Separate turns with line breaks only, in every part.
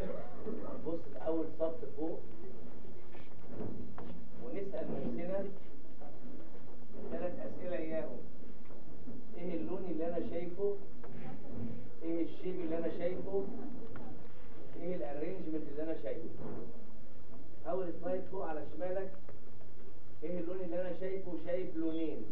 هنبص في اول سطر فوق ونسال نفسنا ثلاث اسئله اياهم ايه اللون اللي انا شايفه ايه الشيب اللي انا شايفه ايه الارينجمنت اللي انا شايفه اول سلايد فوق على شمالك ايه اللون اللي انا شايفه شايف لونين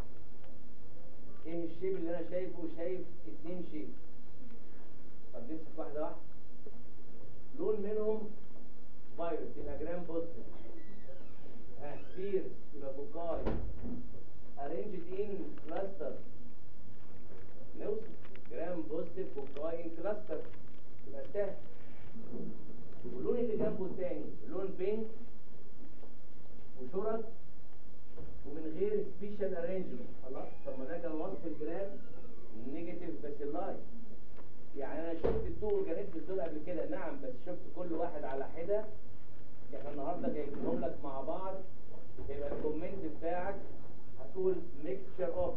ايه الشيب اللي انا شايفه شايف اتنين شيب طب نمسك واحده واحده لون منهم فيروس يبقى جرام بوزيتيف ها سبيرز يبقى بوكاي ارينجد ان كلاستر نوصل جرام بوزيتيف بوكاي ان كلاستر يبقى سهل واللون اللي جنبه الثاني لون بينك وشرط ومن غير سبيشال ارينجمنت خلاص طب ما ده كان وصف الجرام نيجاتيف باسيلاي يعني انا شفت التو اورجانيزمز دول قبل كده نعم بس شفت كل واحد على حده احنا النهارده جايبهم لك مع بعض يبقى الكومنت بتاعك هتقول ميكستشر اوف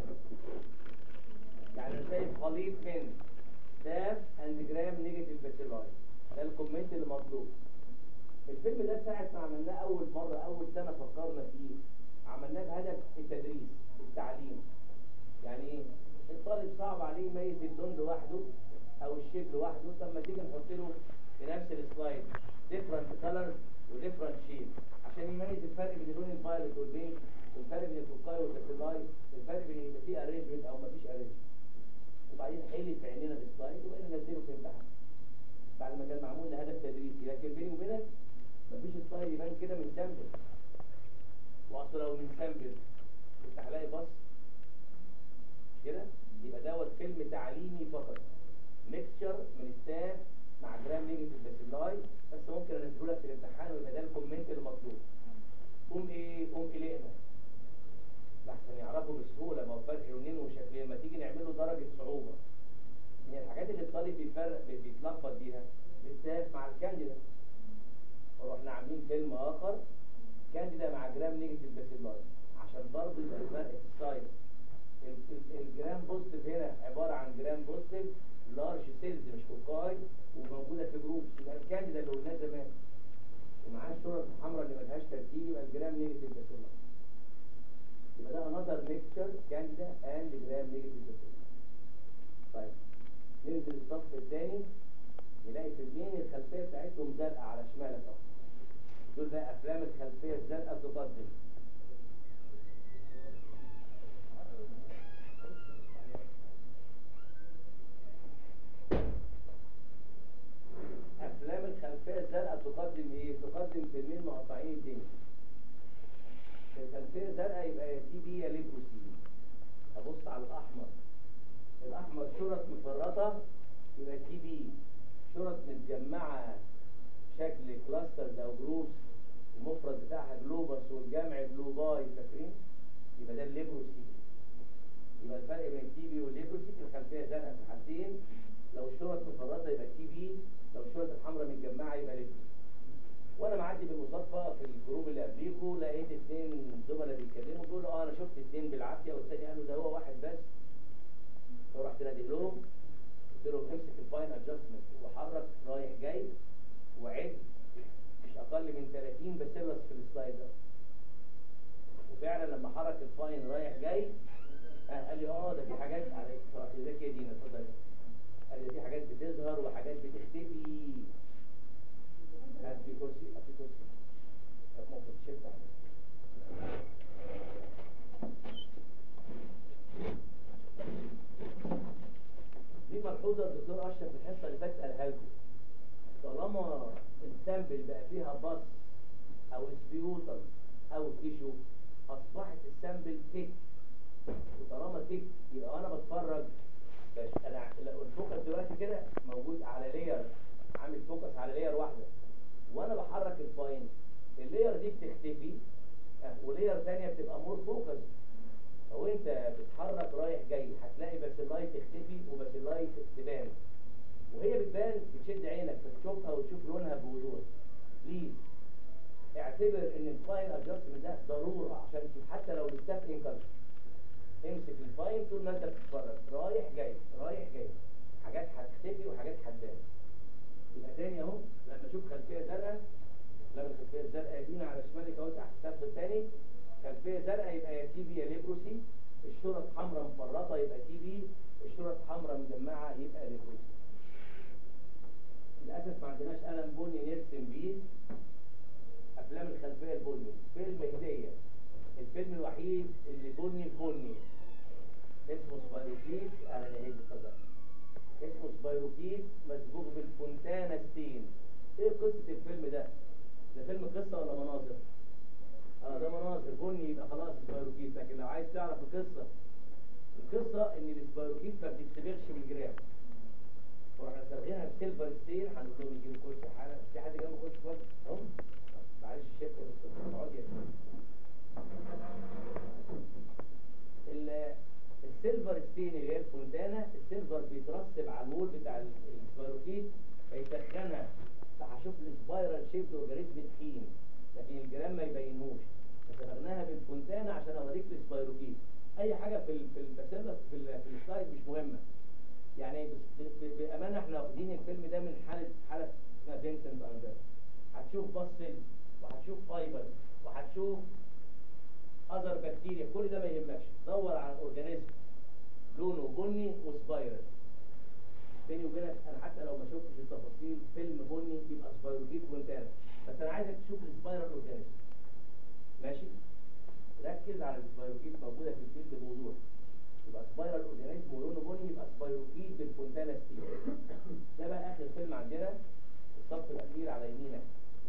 يعني انا شايف خليط من ستاف اند جرام نيجاتيف باسيلاي ده الكومنت اللي مطلوب الفيلم ده ساعة ما عملناه أول مرة أول سنة فكرنا فيه عملناه بهدف التدريس التعليم يعني إيه؟ الطالب صعب عليه يميز اللون لوحده أو الشيب لوحده طب ما تيجي نحط له في نفس السلايد different colors وديفرنت شيب عشان يميز الفرق بين اللون الفايلت والبينك الفرق بين الفوكاي والباسيلاي الفرق بين يبقى فيه ارينجمنت او مفيش ارينجمنت وبعدين حلي في عينينا السلايد وبقينا ننزله في الامتحان بعد ما كان معمول لهدف تدريسي لكن بيني وبينك مفيش سلايد يبان كده من سامبل واصل لو من سامبل كنت هلاقي بص مش كده يبقى دوت فيلم تعليمي فقط ميكستشر من ستاف مع جرام نيجاتيف باسيلاي بس ممكن انزله لك في الامتحان ويبقى ده الكومنت المطلوب قوم ايه قوم قلقنا لحسن يعرفوا بسهوله ما هو فرق لونين وشكلين لما تيجي نعمله درجه صعوبه من الحاجات اللي الطالب بيفرق بيتلخبط بيها الستاف مع الكانديدا ورحنا عاملين فيلم اخر كانديدا مع جرام نيجاتيف باسيلاي عشان برضه يبقى الفرق في السايز ال- ال- الجرام بوزيتيف هنا عباره عن جرام بوزيتيف لارج سيلز مش كوكاي وموجوده في جروبس يبقى الكانديدا اللي قلناه زمان ومعاه الشرط الحمراء اللي ملهاش ترتيب يبقى الجرام نيجاتيف باسيلاي يبقى ده انذر ميكستشر كانديدا اند جرام نيجاتيف باسيلاي طيب ننزل الصف الثاني نلاقي فيلمين الخلفيه بتاعتهم زرقاء على شمالك اهو دول بقى افلام الخلفيه الزرقاء تقدم افلام الخلفيه الزرقاء تقدم ايه تقدم فيلمين مقطعين الدنيا الخلفيه الزرقاء يبقى يا تي بي يا ليبروسي ابص على الاحمر الاحمر شرط مفرطه يبقى تي بي شرط متجمعه شكل كلاسترز او جروبس المفرد بتاعها جلوبس والجمع جلوباي فاكرين يبقى ده الليبروسي يبقى الفرق بين التي بي والليبروسي الخلفيه زرقاء في الحالتين لو الشرط مفرطه يبقى تي بي لو الشرط الحمراء متجمعه يبقى ليبروسي وانا معدي بالمصادفه في الجروب اللي قبليكوا لقيت اثنين زملاء بيتكلموا بيقولوا اه انا شفت اثنين بالعافيه والثاني قالوا ده هو واحد بس فرحت نادي لهم قلت لهم امسك الفاين ادجستمنت وحرك رايح جاي وعد مش اقل من 30 باسيلس في السلايد ده وفعلا لما حرك الفاين رايح جاي آه قال لي اه ده في حاجات على فرحت ازيك يا دينا اتفضل قال لي ده في حاجات بتظهر وحاجات بتختفي هات في كرسي هات في كرسي طب ممكن تشد عليه دي ملحوظه الدكتور اشرف في الحصه اللي فاتت قالها لكم طالما السامبل بقى فيها بص او سبيوتل او تيشو اصبحت السامبل تيك وطالما تيك يبقى انا بتفرج بس انا لو الفوكس دلوقتي كده موجود على لير عامل فوكس على لير واحده وانا بحرك الفاين اللير دي بتختفي آه، ولير ثانيه بتبقى مور فوكس لو انت بتتحرك رايح جاي هتلاقي باسيلاي تختفي وباسيلاي تبان وهي بتبان بتشد عينك فتشوفها وتشوف لونها بوضوح بليز اعتبر ان الفاين ادجستمنت ده ضروره عشان تشوف حتى لو الستاف انكلش امسك الفاين طول ما انت بتتفرج رايح جاي رايح جاي حاجات هتختفي وحاجات هتبان يبقى تاني اهو لا خلفيه زرقاء يبقى يا تي بي يا ليبروسي الشرط حمراء مفرطه يبقى تي بي الشرط حمراء مجمعه يبقى ليبروسي للاسف ما عندناش قلم بني نرسم بيه افلام الخلفيه البني فيلم هديه الفيلم الوحيد اللي بني في بني اسمه سبايروكيت اهلا يا هيدي اتفضل اسمه سبايروكيت مسبوق بالفونتانا ستين ايه قصه الفيلم ده ده فيلم قصه ولا مناظر اه ده مناظر بني يبقى خلاص سبايروكيت لكن لو عايز تعرف القصه القصه ان السبايروكيت ما بتتسبغش بالجرام واحنا سابقينها بسيلفر ستيل هنقول لهم يجيبوا كرسي حالا في حد جنبه كرسي فاضي اهو معلش الشيخ اقعدي ال- السيلفر ستين اللي هي الفونتانا السيلفر بيترسب على الوول بتاع ال- السبايروكيت فيسخنها فهشوف السبايرال شيب اورجانيزم تخين لكن الجرام ما يبينهوش فصبغناها بالفونتانا عشان اوريك السبايروكيت اي حاجه في ال- في الباسيلا في ال- في السلايد مش مهمه يعني بس- ب- ب- بامانه احنا واخدين الفيلم ده من حاله حاله اسمها فينسنت اندر هتشوف باستل وهتشوف فايبر وهتشوف اذر بكتيريا كل ده ما يهمكش دور على اورجانيزم لونه بني وسبايرال بيني وبينك انا حتى لو ما شفتش التفاصيل فيلم بني يبقى سبايروكيت مونتانا بس انا عايزك تشوف السبايرال اورجانيزم ماشي ركز على السبايروكيت موجوده في الفيلد بوضوح يبقى سبايرال اورجانيزم ولونه بني يبقى سبايروكيت بالفونتانا ستيل ده بقى اخر فيلم عندنا الصف الاخير على يمينك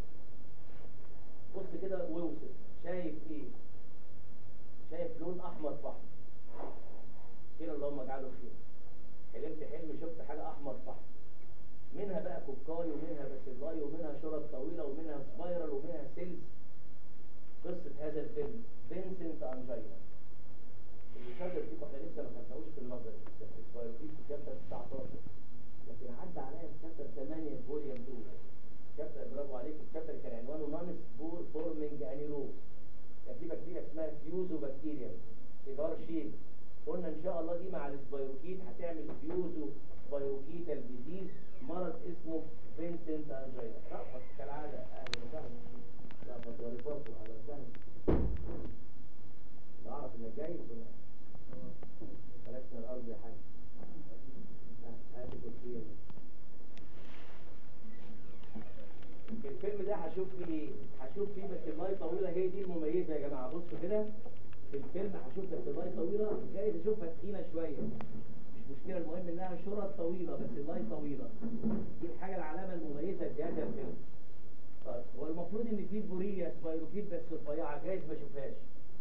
بص كده واوصف شايف ايه شايف لون احمر في احمر خير اللهم اجعله خير حلمت حلم شفت حاجه احمر في احمر منها بقى كوكاي ومنها باسيلاي ومنها شرط طويله ومنها سبايرال ومنها سيلز قصه هذا الفيلم فينسنت انجينا اللي شاطر فيكم احنا لسه ما خدناهوش في النظر ده في سبايروكيت في شابتر 19 لكن عدى عليا في شابتر 8 فوليوم 2 شابتر برافو عليك الشابتر كان عنوانه نون سبور فورمينج انيروب كان في بكتيريا اسمها فيوزو بكتيريا سيجار شيب قلنا ان شاء الله دي مع السبايروكيت هتعمل فيوزو سبايروكيتال ديزيز مرض اسمه فينسنت انجينا رأفت كالعاده اهلا وسهلا رأفت ورفاقه اهلا وسهلا لا اعرف انك جاي ولا فلكنا الارض يا حاج ها، هات الكرسي الفيلم ده هشوف فيه ايه؟ هشوف فيه بسلاي طويلة هي دي المميزة يا جماعة بصوا كده في الفيلم هشوف بسلاي طويلة جايز اشوفها تخينة شوية مش مشكلة المهم انها شرط طويلة بسلاي طويلة دي الحاجة العلامة المميزة في هذا الفيلم طيب هو المفروض ان في بوريليا سبايروكيت بس رفيعة جايز ما اشوفهاش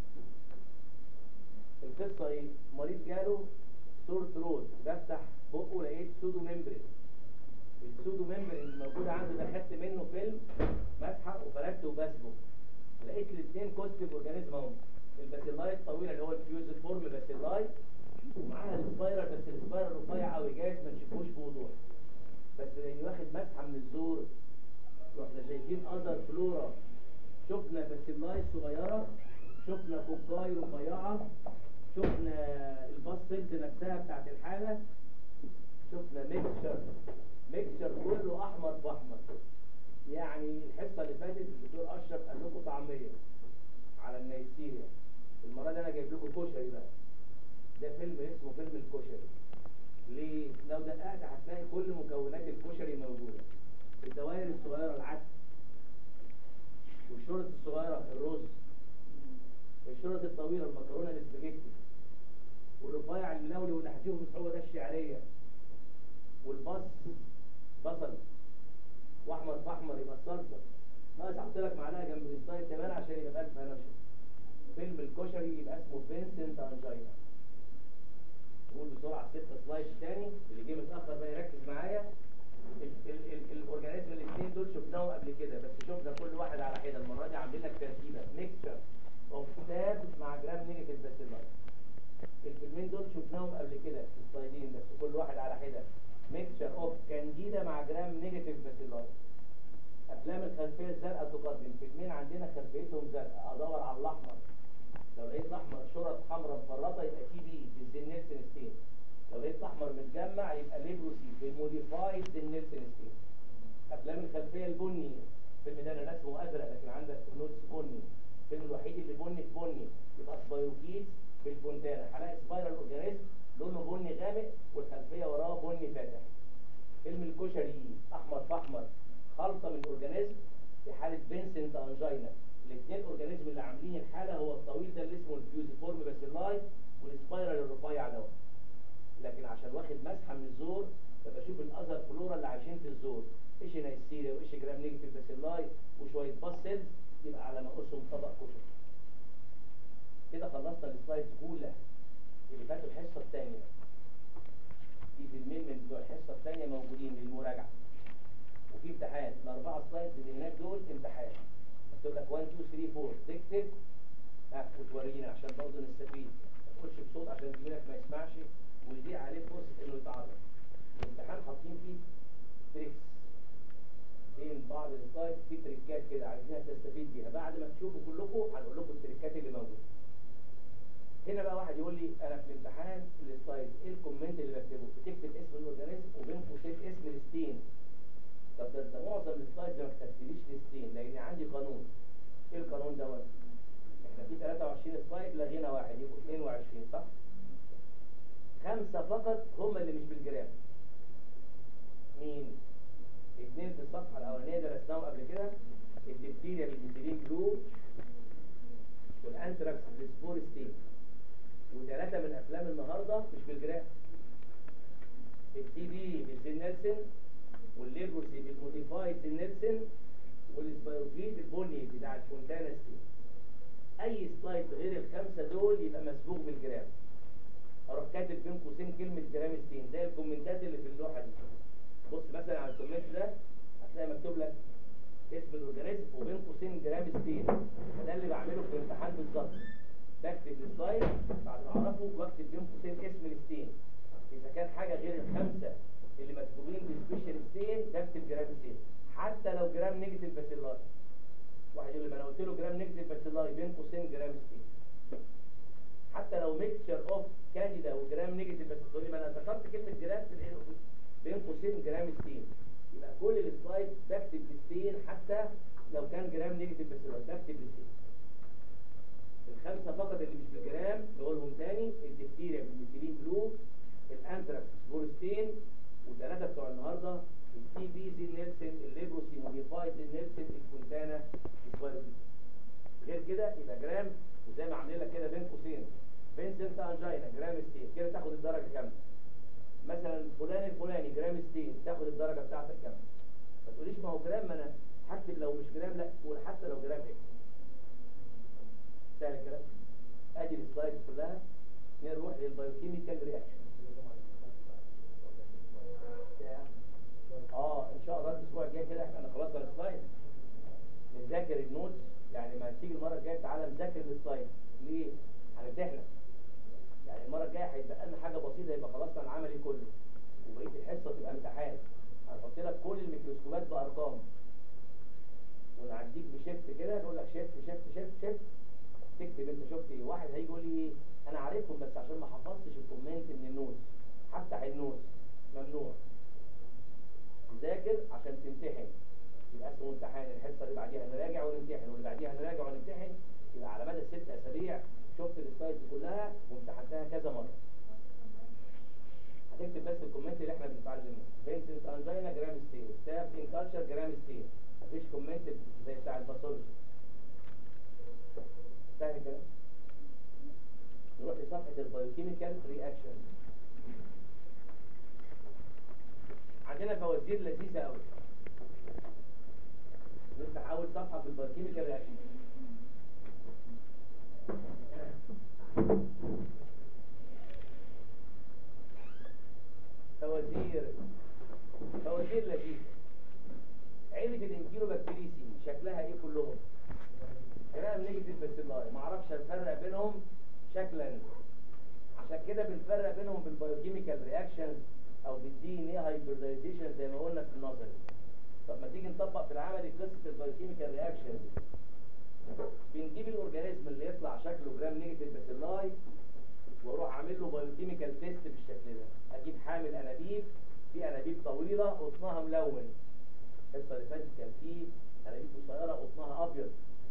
القصة ايه؟ مريض جاله سور ثروت بفتح بقه لقيت سودو ممبرين السودو ممبرين اللي موجود عنده ده خدت منه فيلم مسحه وفردت وبسبه لقيت الاثنين كوستيف اورجانيزم اهو الباسيلاي الطويله اللي هو الفيوز فورم باسيلاي ومعاها السبايرال بس السبايرال رفيع قوي جايز ما نشوفوش بوضوح بس لاني واخد مسحه من الزور واحنا شايفين اذر فلورا شفنا باسيلاي صغيره شفنا كوكاي رفيعه شفنا الباس سيلز نفسها بتاعت الحاله شفنا ميكشر ميكشر كله احمر في احمر يعني الحصه اللي فاتت الدكتور اشرف قال لكم طعميه على النيسيريا المره دي انا جايب لكم كشري بقى ده فيلم اسمه فيلم الكشري ليه لو دققت هتلاقي كل مكونات الكشري موجوده الدوائر الصغيره العدس والشرط الصغيره الرز الشرط الطويله المكرونه الاسباجيتي والرفيع الملولي واللي هتشوفه بصعوبه ده الشعريه والبص بصل واحمر في احمر يبقى الصلصه ناقص احط لك معلقه جنب السلايد كمان عشان يبقى بألف هنا وشفا. فيلم الكشري يبقى اسمه فينسنت انجينا نقول بسرعه الست سلايد تاني اللي جه متاخر بقى يركز معايا ال- ال- ال- الاورجانيزم الاثنين دول شفناهم قبل كده بس شفنا كل واحد على حده المره دي عاملين لك ترتيبه ميكستشر اوف ستاب مع جرام نيجاتيف باسيلاي الفيلمين دول شفناهم قبل كده في السلايدين بس كل واحد على حده ميكستشر اوف كانديدا مع جرام نيجاتيف باسيلاي افلام الخلفيه الزرقاء تقدم فيلمين عندنا خلفيتهم زرقاء ادور على الاحمر لو لقيت الاحمر شرط حمراء مفرطه يبقى تي بي في الزنيلسون ستين لو لقيت الاحمر متجمع يبقى ليبروسي في الموديفايد زنيلسون ستين افلام الخلفيه البني الفيلم ده انا رسمه ازرق لكن عندك نوتس بني الفيلم الوحيد اللي بني في بني يبقى سبايروكيتس بالفونتانا هلاقي سبايرال اورجانيزم لونه بني غامق والخلفيه وراه بني فاتح فيلم الكشري احمر في احمر خلطه من اورجانيزم في حاله فينسنت انجينا الاثنين اورجانيزم اللي عاملين الحاله هو الطويل ده اللي اسمه الفيوزيفورم باسيلاي والسبايرال الرفيع دوت لكن عشان واخد مسحه من الزور فبشوف الاذر فلورا اللي عايشين في الزور ايش نيسيريا وايش جرام نيجاتيف باسيلاي وشويه باس سيلز يبقى على مقاسهم طبق كشري كده خلصنا السلايدز كلها اللي فاتوا الحصه الثانيه في فيلمين من بتوع الحصه الثانيه موجودين للمراجعه وفي امتحان الاربعه سلايدز اللي هناك دول امتحان مكتوب لك 1 2 3 4 تكتب ها وتورينا عشان برضه نستفيد ما تقولش بصوت عشان زميلك ما يسمعش ويضيع عليه فرصه انه يتعرض الامتحان حاطين فيه تريكس بين بعض السلايد في تريكات كده عايزينها تستفيد بيها بعد ما تشوفوا كلكم هنقول لكم التريكات اللي موجوده هنا بقى واحد يقول لي انا في الامتحان السلايد ايه الكومنت اللي بكتبه بتكتب اسم الاورجانيزم وبين قوسين اسم الستين طب ده انت معظم السلايدز ما كتبتليش الستين لان عندي قانون ايه القانون دوت احنا في 23 سلايد لغينا واحد يبقوا 22 صح خمسة فقط هم اللي مش بالجرام مين اثنين في الصفحة الأولانية درسناهم قبل كده الدبتيريا بالميثيلين بلو والانتراكس بالسبور ستين وثلاثة من أفلام النهاردة مش بالجرام التي بي بالزين نيلسون والليبروسي بالموديفايد زين نيلسون والسبايروكيد البني بتاع الفونتانا ستين أي سلايد غير الخمسة دول يبقى مسبوق بالجرام اروح كاتب بين قوسين كلمه جرام ستين زي الكومنتات اللي في اللوحه دي بص مثلا على الكومنت ده هتلاقي مكتوب لك اسم الاورجانيزم وبين قوسين جرام ستين فده اللي بعمله في الامتحان بالظبط بكتب السلايد بعد ما اعرفه واكتب بين قوسين اسم الستين اذا كان حاجه غير الخمسه اللي مكتوبين بسبيشال ستين بكتب جرام ستين حتى لو جرام نيجاتيف باسيلاي واحد يقول لي ما انا قلت له جرام نيجاتيف باسيلاي بين قوسين جرام ستين حتى لو ميكتشر اوف كانديدا وجرام نيجاتيف بس تقول لي ما انا ذكرت كلمه جرام في الإيه؟ بين قوسين جرام ستين يبقى كل السلايد بكتب الستين حتى لو كان جرام نيجاتيف بس بكتب الستين الخمسه فقط اللي مش بالجرام نقولهم تاني الدفتيريا بالميثيلين بلو الانتراكس سبورستين والثلاثه بتوع النهارده التي بي زي نيلسون الليبروسي موديفايد زي نيلسون الكونتانا السبايروكيت غير كده يبقى جرام وزي ما عاملين لك كده بين قوسين فينسنت انجينا جرام ستين كده تاخد الدرجه كامله مثلا فلان الفلاني جرام ستين تاخد الدرجه بتاعتك كامله ما تقوليش ما هو جرام ما انا هكتب لو مش جرام لا قول حتى لو جرام ايه سهل الكلام ادي السلايدز كلها نروح للبايوكيميكال رياكشن اه ان شاء الله الاسبوع الجاي كده احنا خلصنا السلايد نذاكر النوتس يعني ما تيجي المره الجايه تعالى نذاكر السلايد ليه هنمتحنك يعني المره الجايه هيتبقى لنا حاجه بسيطه يبقى خلصنا العملي كله وبقيه الحصه تبقى امتحان هنحط لك كل الميكروسكوبات بارقام ونعديك بشيفت كده نقول لك شيفت شيفت شيفت شيفت تكتب انت شفت ايه واحد هيجي يقول لي ايه انا عارفهم بس عشان ما حفظتش الكومنت من النوتس هفتح النوتس ممنوع تذاكر عشان تمتحن يبقى اسمه امتحان الحصه اللي بعديها نراجع ونمتحن واللي بعديها نراجع ونمتحن يبقى على مدى الست اسابيع شفت السلايدز كلها وامتحنتها كذا مره هتكتب بس الكومنت اللي احنا بنتعلمه فينسنت انجينا جرام ستين ستاف ان كلتشر جرام ستين مفيش كومنت زي بتاع الباثولوجي سهل الكلام نروح لصفحه البايوكيميكال رياكشن عندنا فوازير لذيذه قوي نفتح اول صفحه في البايوكيميكال رياكشن فوازير فوازير لذيذه عيلة الانكيلوبكتيريسي شكلها ايه كلهم جرام نيجاتيف باسيلاي ما اعرفش افرق بينهم شكلا عشان كده بنفرق بينهم بالبايوكيميكال رياكشنز او بالدي ان ايه هايبردايزيشن زي ما قلنا في النظري طب ما تيجي نطبق في العملي قصه البايوكيميكال رياكشنز بنجيب الاورجانيزم اللي يطلع شكله جرام نيجاتيف باسيلاي واروح عامل له بايوكيميكال تيست بالشكل ده اجيب حامل انابيب في انابيب طويله قطنها ملون الحصه اللي فاتت كان في انابيب قصيره قطنها ابيض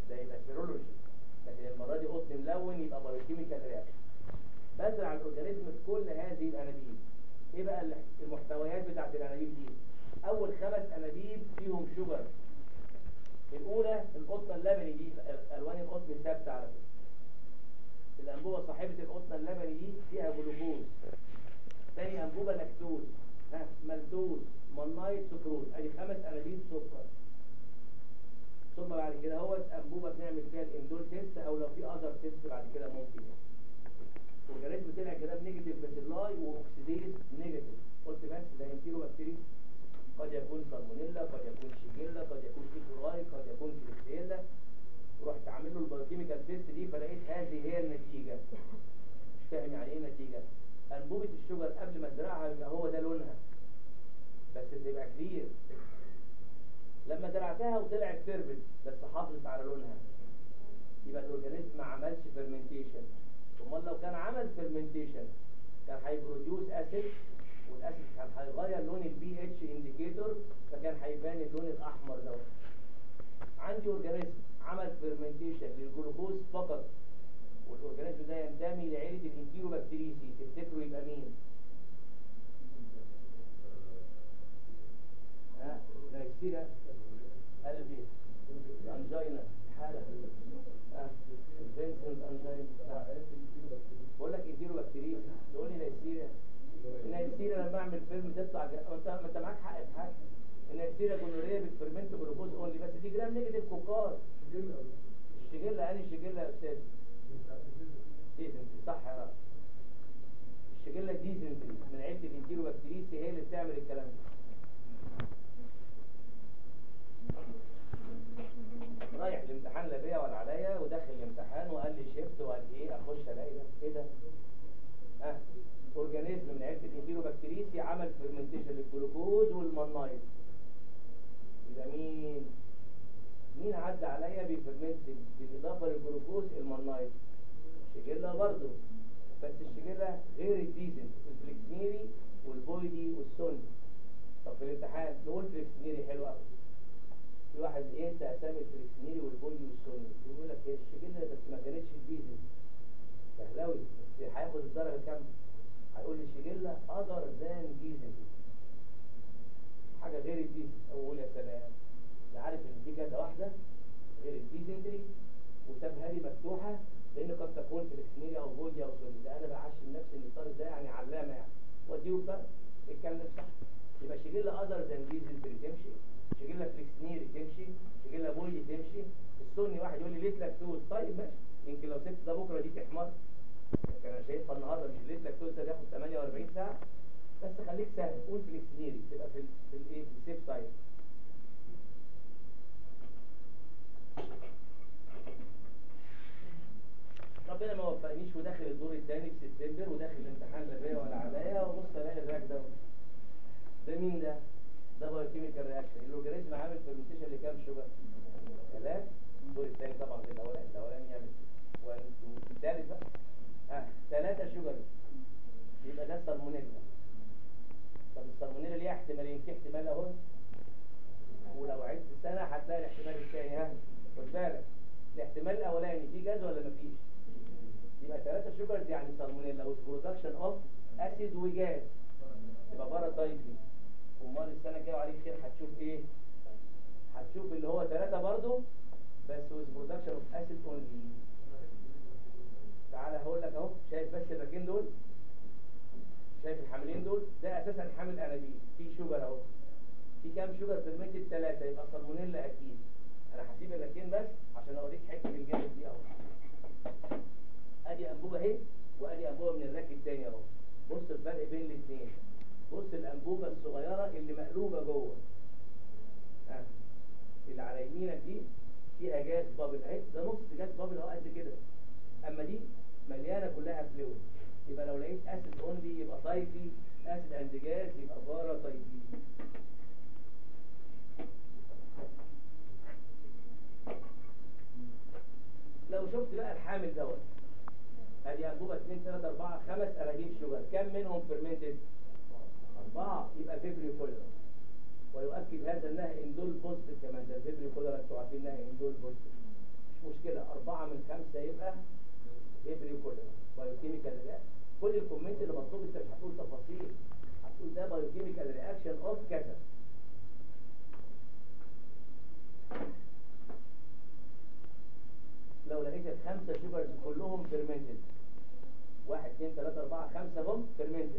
ده يبقى سيرولوجي لكن المره دي قطن ملون يبقى بايوكيميكال رياكشن بزرع الاورجانيزم في كل هذه الانابيب ايه بقى ال- المحتويات بتاعت الانابيب دي اول خمس انابيب فيهم شجر الاولى القطنه اللبني دي ال- الوان القطن ثابته على فكره الانبوبه صاحبه القطنه اللبني دي فيها جلوكوز تاني انبوبه لاكتوز ها مالتوز مالنايت سكروز ادي خمس انابيب سكر ثم بعد كده هو انبوبه بنعمل فيها الاندول تيست او لو في اذر تيست بعد كده ممكن يعني اورجانيزم طلع كده بنيجاتيف باسيلاي واكسيديز نيجاتيف قلت بس ده انتيرو بكتيريا قد يكون سالمونيلا قد يكون شيجيلا قد يكون ايكولاي قد يكون كليبسيلا رحت عامل له البايوكيميكال تيست دي فلقيت هذه هي النتيجه مش فاهم يعني ايه نتيجه انبوبه الشجر قبل ما ازرعها يبقى هو ده لونها بس تبقى كلير لما زرعتها وطلعت تربت بس حافظت على لونها يبقى الاورجانيزم ما عملش فيرمنتيشن امال لو كان عمل فيرمنتيشن كان هيبروديوس اسيد والاسيد كان هيغير لون البي اتش انديكيتور فكان هيبان اللون الاحمر ده عندي اورجانيزم عمل فيرمنتيشن للجلوكوز فقط والاورجانيزم ده ينتمي لعيله الانتيروبكتيريسي تفتكروا يبقى مين؟ ها نيسيريا قلبي انجينا حاله ها فينسنت انجينا بقول لك انتيروبكتيريسي تقول لي نيسيريا النيسيريا لما اعمل فيلم تطلع جا... انت ما انت معاك حق في حاجه النيسيريا جونوريا بتفرمنت جلوكوز اونلي بس دي جرام نيجاتيف كوكار الشجله انهي شجله يا استاذ ديزنتري صح يا رب الشجله ديزنتري من عيله الانتيروبكتيريسي هي اللي بتعمل الكلام ده رايح الامتحان لا بيا ولا عليا وداخل الامتحان وقال لي شيفت وقال ايه اخش الاقي ده ايه ده ها اورجانيزم من عيله الانتيروبكتيريسي عمل فيرمنتيشن للجلوكوز والمانايت يبقى مين مين عدى عليا بيفرمنت بالاضافه للجلوكوز المانايت شجله برضه بس الشجله غير الديزل الفليكسنيري والبويدي والسون طب في الامتحان نقول فليكسنيري حلو قوي في واحد ينسى اسامي الفليكسنيري والبويدي والسون يقول لك هي الشجله بس ما كانتش الديزل سهلاوي بس هياخد الدرجه كام هيقول لي شجله اذر ذان ديزل حاجه غير الديزل اقول يا سلام انا عارف ان في كذا واحده غير الديزنتري وسابها لي مفتوحه لان قد تكون فليكسنيري او بودي او سوري ده انا بعشم نفسي ان الطالب ده يعني علامه يعني واديله فرق اتكلم صح يبقى شجله اذر ذان ديزنتري تمشي شجله فليكسنيري تمشي شجله بودي تمشي السني واحد يقول لي ليه لاكتوز طيب ماشي يمكن لو سبت ده بكره دي تحمر لكن انا شايفها النهارده مش ليه لاكتوز ده بياخد 48 ساعه بس خليك سهل قول فليكسنيري تبقى في ال في الايه في السيف سايد ربنا ما وفقنيش وداخل الدور الثاني في سبتمبر وداخل الامتحان لا بيا ولا عليا وبص الاقي الراك ده ده مين ده؟ ده بايوكيميكال رياكشن الاورجانيزم عامل فيرمنتيشن لكام شوجر؟ ثلاث الدور الثاني طبعا غير الاولاني الاولاني يعمل 1 2 الثالث بقى اه ثلاثه شوجر يبقى ده سالمونيلا طب السالمونيلا ليها احتمالين في احتمال اهو ولو عدت سنه هتلاقي الاحتمال الثاني ها خد بالك الاحتمال الاولاني في جاز ولا مفيش يبقى ثلاثة شوجرز يعني سالمونيلا وذ برودكشن اوف اسيد وجاز يبقى بره دايتري امال السنه الجايه وعليك خير هتشوف ايه هتشوف اللي هو ثلاثة برضو بس وذ برودكشن اوف اسيد اونلي تعالى هقول لك اهو شايف بس الراكين دول شايف الحاملين دول ده اساسا حامل انابيب في شوجر اهو في كام شوجر فيرمنتد ثلاثة يبقى سالمونيلا اكيد انا هسيب الراكين بس عشان اوريك حته الجانب دي اهو ادي انبوبه اهي وادي انبوبه من الراك الثاني اهو بص الفرق بين الاثنين بص الانبوبه الصغيره اللي مقلوبه جوه ها اللي على يمينك دي فيها جاز بابل اهي ده نص جاز بابل اهو قد كده اما دي مليانه كلها فلويد يبقى لو لقيت اسيد اونلي يبقى طيفي اسيد اند جاز يبقى بارا طيفي لو شفت بقى الحامل دوت ادي انبوبه 2 3 4 5 انابيب شوجر كم منهم فيرمنتد اربعه يبقى فيبري كولر ويؤكد هذا انها اندول بوزيتيف كمان ده الفيبري كولر انتوا عارفين انها اندول بوزيتيف مش مشكلة أربعة من خمسة يبقى فيبري كله بايوكيميكال رياكشن كل الكومنت اللي مطلوب انت مش هتقول تفاصيل هتقول ده بايوكيميكال رياكشن اوف كذا لو لقيت الخمسة شوجرز كلهم فيرمنتد واحد اثنين ثلاثة أربعة خمسة هم فيرمنتد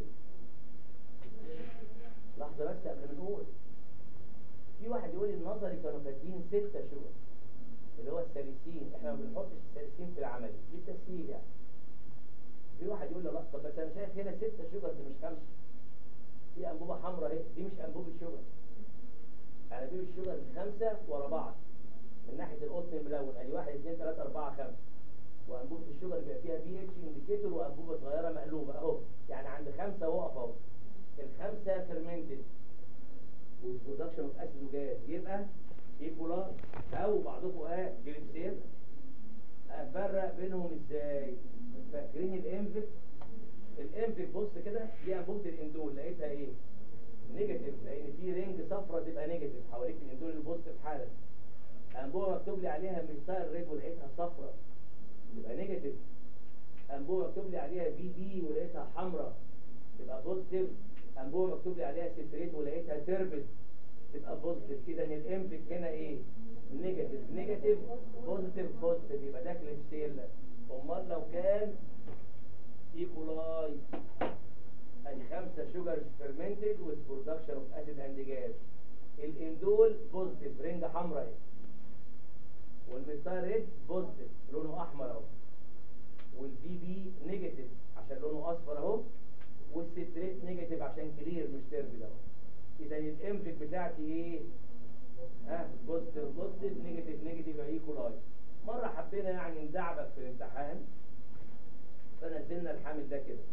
لحظة بس قبل ما نقول في واحد يقول لي النظري كانوا كاتبين ستة شوجر اللي هو السليسين احنا ما بنحطش السليسين في العملي بالتسهيل يعني في واحد يقول لي لا طب بس انا شايف هنا ستة شوجر دي مش خمسة في انبوبة حمراء اهي دي مش انبوبة شوجر انا بجيب الشوجر خمسة ورا بعض من ناحية القطن الملون ادي واحد اثنين ثلاثة أربعة خمسة وانبوبة الشوجر بيبقى فيها بي اتش انديكيتور وانبوبة صغيرة مقلوبة اهو يعني عند خمسة وقف اهو الخمسة فيرمنتد والبرودكشن اوف اسيد وجاز يبقى ايكولاي او بعضكم قال جليبسيل افرق بينهم ازاي فاكرين الانفك الانفك بص كده دي انبوبه الاندول لقيتها ايه نيجاتيف لان في رينج صفرة تبقى نيجاتيف حواليك الاندول البوزيتيف حاله انبوبه مكتوب لي عليها ميثايل ريد ولقيتها صفرة تبقى نيجاتيف انبوبه مكتوب لي عليها في بي ولقيتها حمراء تبقى بوزيتيف انبوبه مكتوب لي عليها سيتريت ولقيتها تربت تبقى بوزيتيف اذا الانفك هنا ايه نيجاتيف نيجاتيف بوزيتيف بوزيتيف يبقى ده كليبسيلا امال لو كان ايكولاي ادي خمسه شوجرز فيرمنتد with production of acid and gas الاندول بوزيتيف رينج حمراء اهي والميثايل ريد بوزيتيف لونه احمر اهو والبي بي نيجاتيف عشان لونه اصفر اهو والستريت نيجاتيف عشان كلير مش تربل اهو اذا الانفك بتاعتي ايه ها بوزيتيف بوزيتيف نيجاتيف نيجاتيف ايكولاي مره حبينا يعني ندعبك في الامتحان فنزلنا الحامل ده كده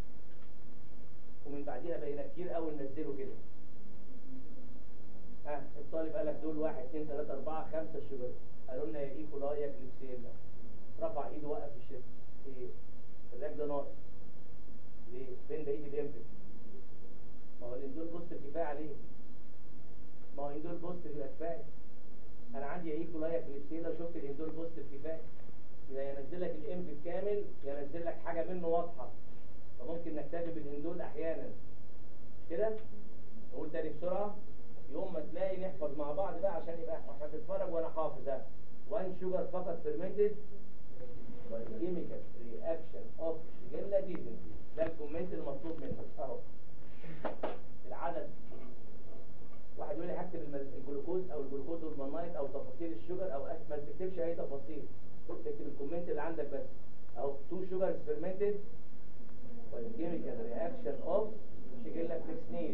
ومن بعديها بقينا كتير قوي ننزله كده ها الطالب قال لك دول واحد اثنين ثلاثة أربعة خمسة شجر قالوا لنا يا ايكولاي يا كليبسيلا رفع ايده وقف الشفت ايه الراك ده ناقص ليه فين بقيه الانفك ما هو الاندول بوست كفايه عليه ما هو الاندول بوست يبقى كفايه انا عندي يا ايكولاي يا كليبسيلا وشفت الاندول بوست كفايه يبقى ينزل لك الانفك كامل ينزل لك حاجه منه واضحه فممكن نكتفي بالاندول احيانا مش كده نقول تاني بسرعه يوم ما تلاقي نحفظ مع بعض بقى عشان يبقى احنا بنتفرج وانا حافظ ها 1 شوجر فقط فيرمنتد chemical reaction of شيجيلا ديزنتري ده الكومنت المطلوب منك اهو العدد واحد يقول لي هكتب الم- الجلوكوز او الجلوكوز والمنايت او تفاصيل الشجر او أس- ما تكتبش اي تفاصيل تكتب الكومنت اللي عندك بس اهو 2 شوجرز فيرمنتد والكيميكال رياكشن اوف شيجيلا فليكسنيري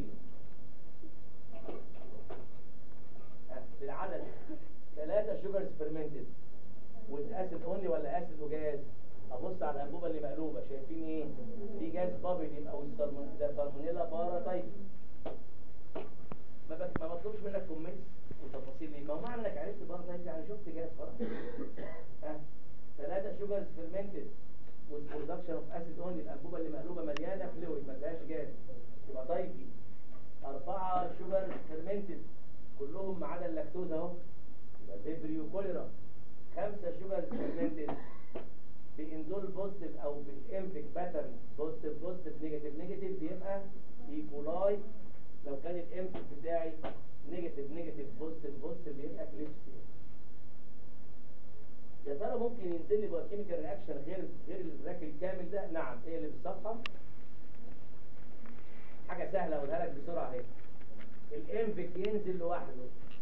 بالعدد ثلاثة شوجرز فيرمنتد والاسيد اونلي ولا اسيد وجاز ابص على الانبوبه اللي مقلوبه شايفين ايه في جاز بابل يبقى والسالمون ده سالمونيلا بارا تايب ما بس ما بطلبش منك كومنتس وتفاصيل ليه ما هو معنى انك عرفت بارا تايب يعني شفت جاز خلاص ها ثلاثة شوجرز فيرمنتد والبرودكشن اوف اسيد اونلي الانبوبه اللي مقلوبه مليانه فلويد ما فيهاش جاز يبقى تايبي أربعة شوجرز فيرمنتد كلهم ما عدا اللاكتوز اهو يبقى فيبريو كوليرا خمسة شوجرز فيرمنتد باندول بوزيتيف او بالانفك باترن بوزيتيف بوزيتيف نيجاتيف نيجاتيف بيبقى ايكولاي لو كان الانفك بتاعي نيجاتيف نيجاتيف بوزيتيف بوزيتيف بيبقى كليبسي يا ترى ممكن ينزل لي بقى كيميكال رياكشن غير غير الراك الكامل ده نعم ايه اللي بالصفحه حاجه سهله اقولها لك بسرعه اهي الانفك ينزل لوحده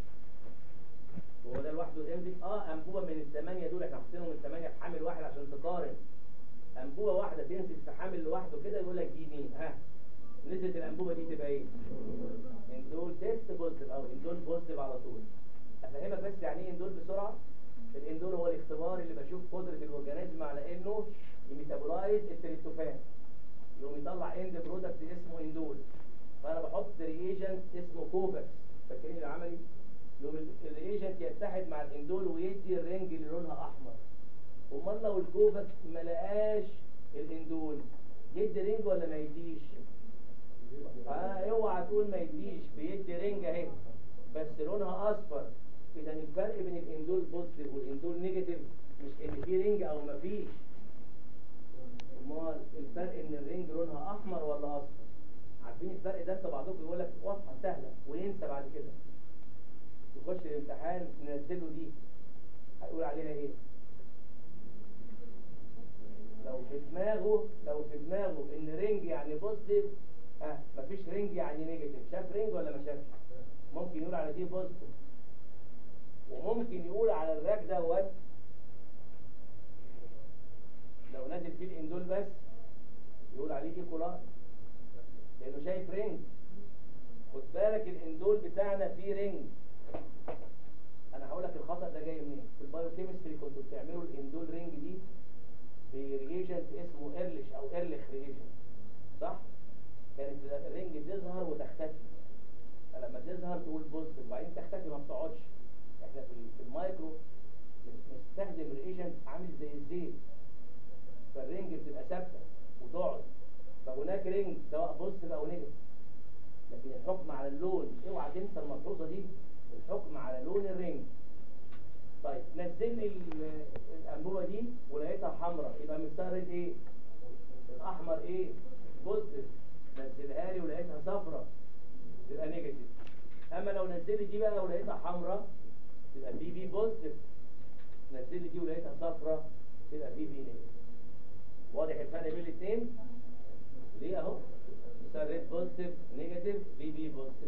هو ده لوحده الانفك اه انبوبه من الثمانيه دول احنا حاطينهم الثمانيه في حامل واحد عشان تقارن انبوبه واحده تنزل في حامل لوحده كده يقول لك دي مين ها نزلت الانبوبه دي تبقى ايه اندول تيست بوزيتيف او اندول بوزيتيف على طول افهمك بس يعني ايه اندول بسرعه الاندول هو الاختبار اللي بشوف قدره الاورجانيزم على انه يميتابولايز التريبتوفان يقوم يطلع اند برودكت اسمه اندول فانا بحط ريجنت اسمه كوفاكس فاكرين العملي يقوم ال- الريجنت يتحد مع الاندول ويدي الرنج اللي لونها احمر امال لو الكوفاكس ما لقاش الاندول يدي رنج ولا ما يديش اه اوعى تقول ما يديش بيدي رنج اهي بس لونها اصفر اذا الفرق بين الاندول بوزيتيف والاندول نيجاتيف مش ان في رينج او مفيش امال الفرق ان الرينج لونها احمر ولا اصفر عارفين الفرق ده انت بعضكم يقول لك واضحه سهله وينسى بعد كده يخش الامتحان ننزله دي هيقول عليها ايه لو في دماغه لو في دماغه ان رينج يعني بوزيتيف ها مفيش رينج يعني نيجاتيف شاف رينج ولا ما شافش ممكن يقول على دي بوزيتيف وممكن يقول على الراك دوت لو نازل فيه الاندول بس يقول عليه ايكولاي لانه شايف رينج خد بالك الاندول بتاعنا فيه رينج انا هقول لك الخطا ده جاي منين في البايوكيمستري كنتوا بتعملوا الاندول رينج دي بريجنت اسمه ايرليش او ايرليخ ريجنت صح كانت الرينج تظهر وتختفي فلما تظهر تقول بوزيتيف وبعدين تختفي ما بتقعدش احنا في ال- في المايكرو بنستخدم ريجنت عامل زي الزيت فالرينج بتبقى ثابته وتقعد فهناك رينج سواء بوزيتيف او نيجاتيف لكن الحكم على اللون اوعى تنسى الملحوظه دي الحكم على لون الرينج طيب نزل لي ال- الانبوبه دي ولقيتها حمراء يبقى مستغرب ايه الاحمر ايه بوزيتيف نزلها لي ولقيتها صفراء تبقى نيجاتيف اما لو نزل لي دي بقى ولقيتها حمراء تبقى بي بي بوزيتيف نزل لي دي ولقيتها صفراء تبقى بي بي نيجاتيف واضح الفرق بين الاثنين ليه اهو مثال ريد بوزيتيف نيجاتيف بي بي بوزيتيف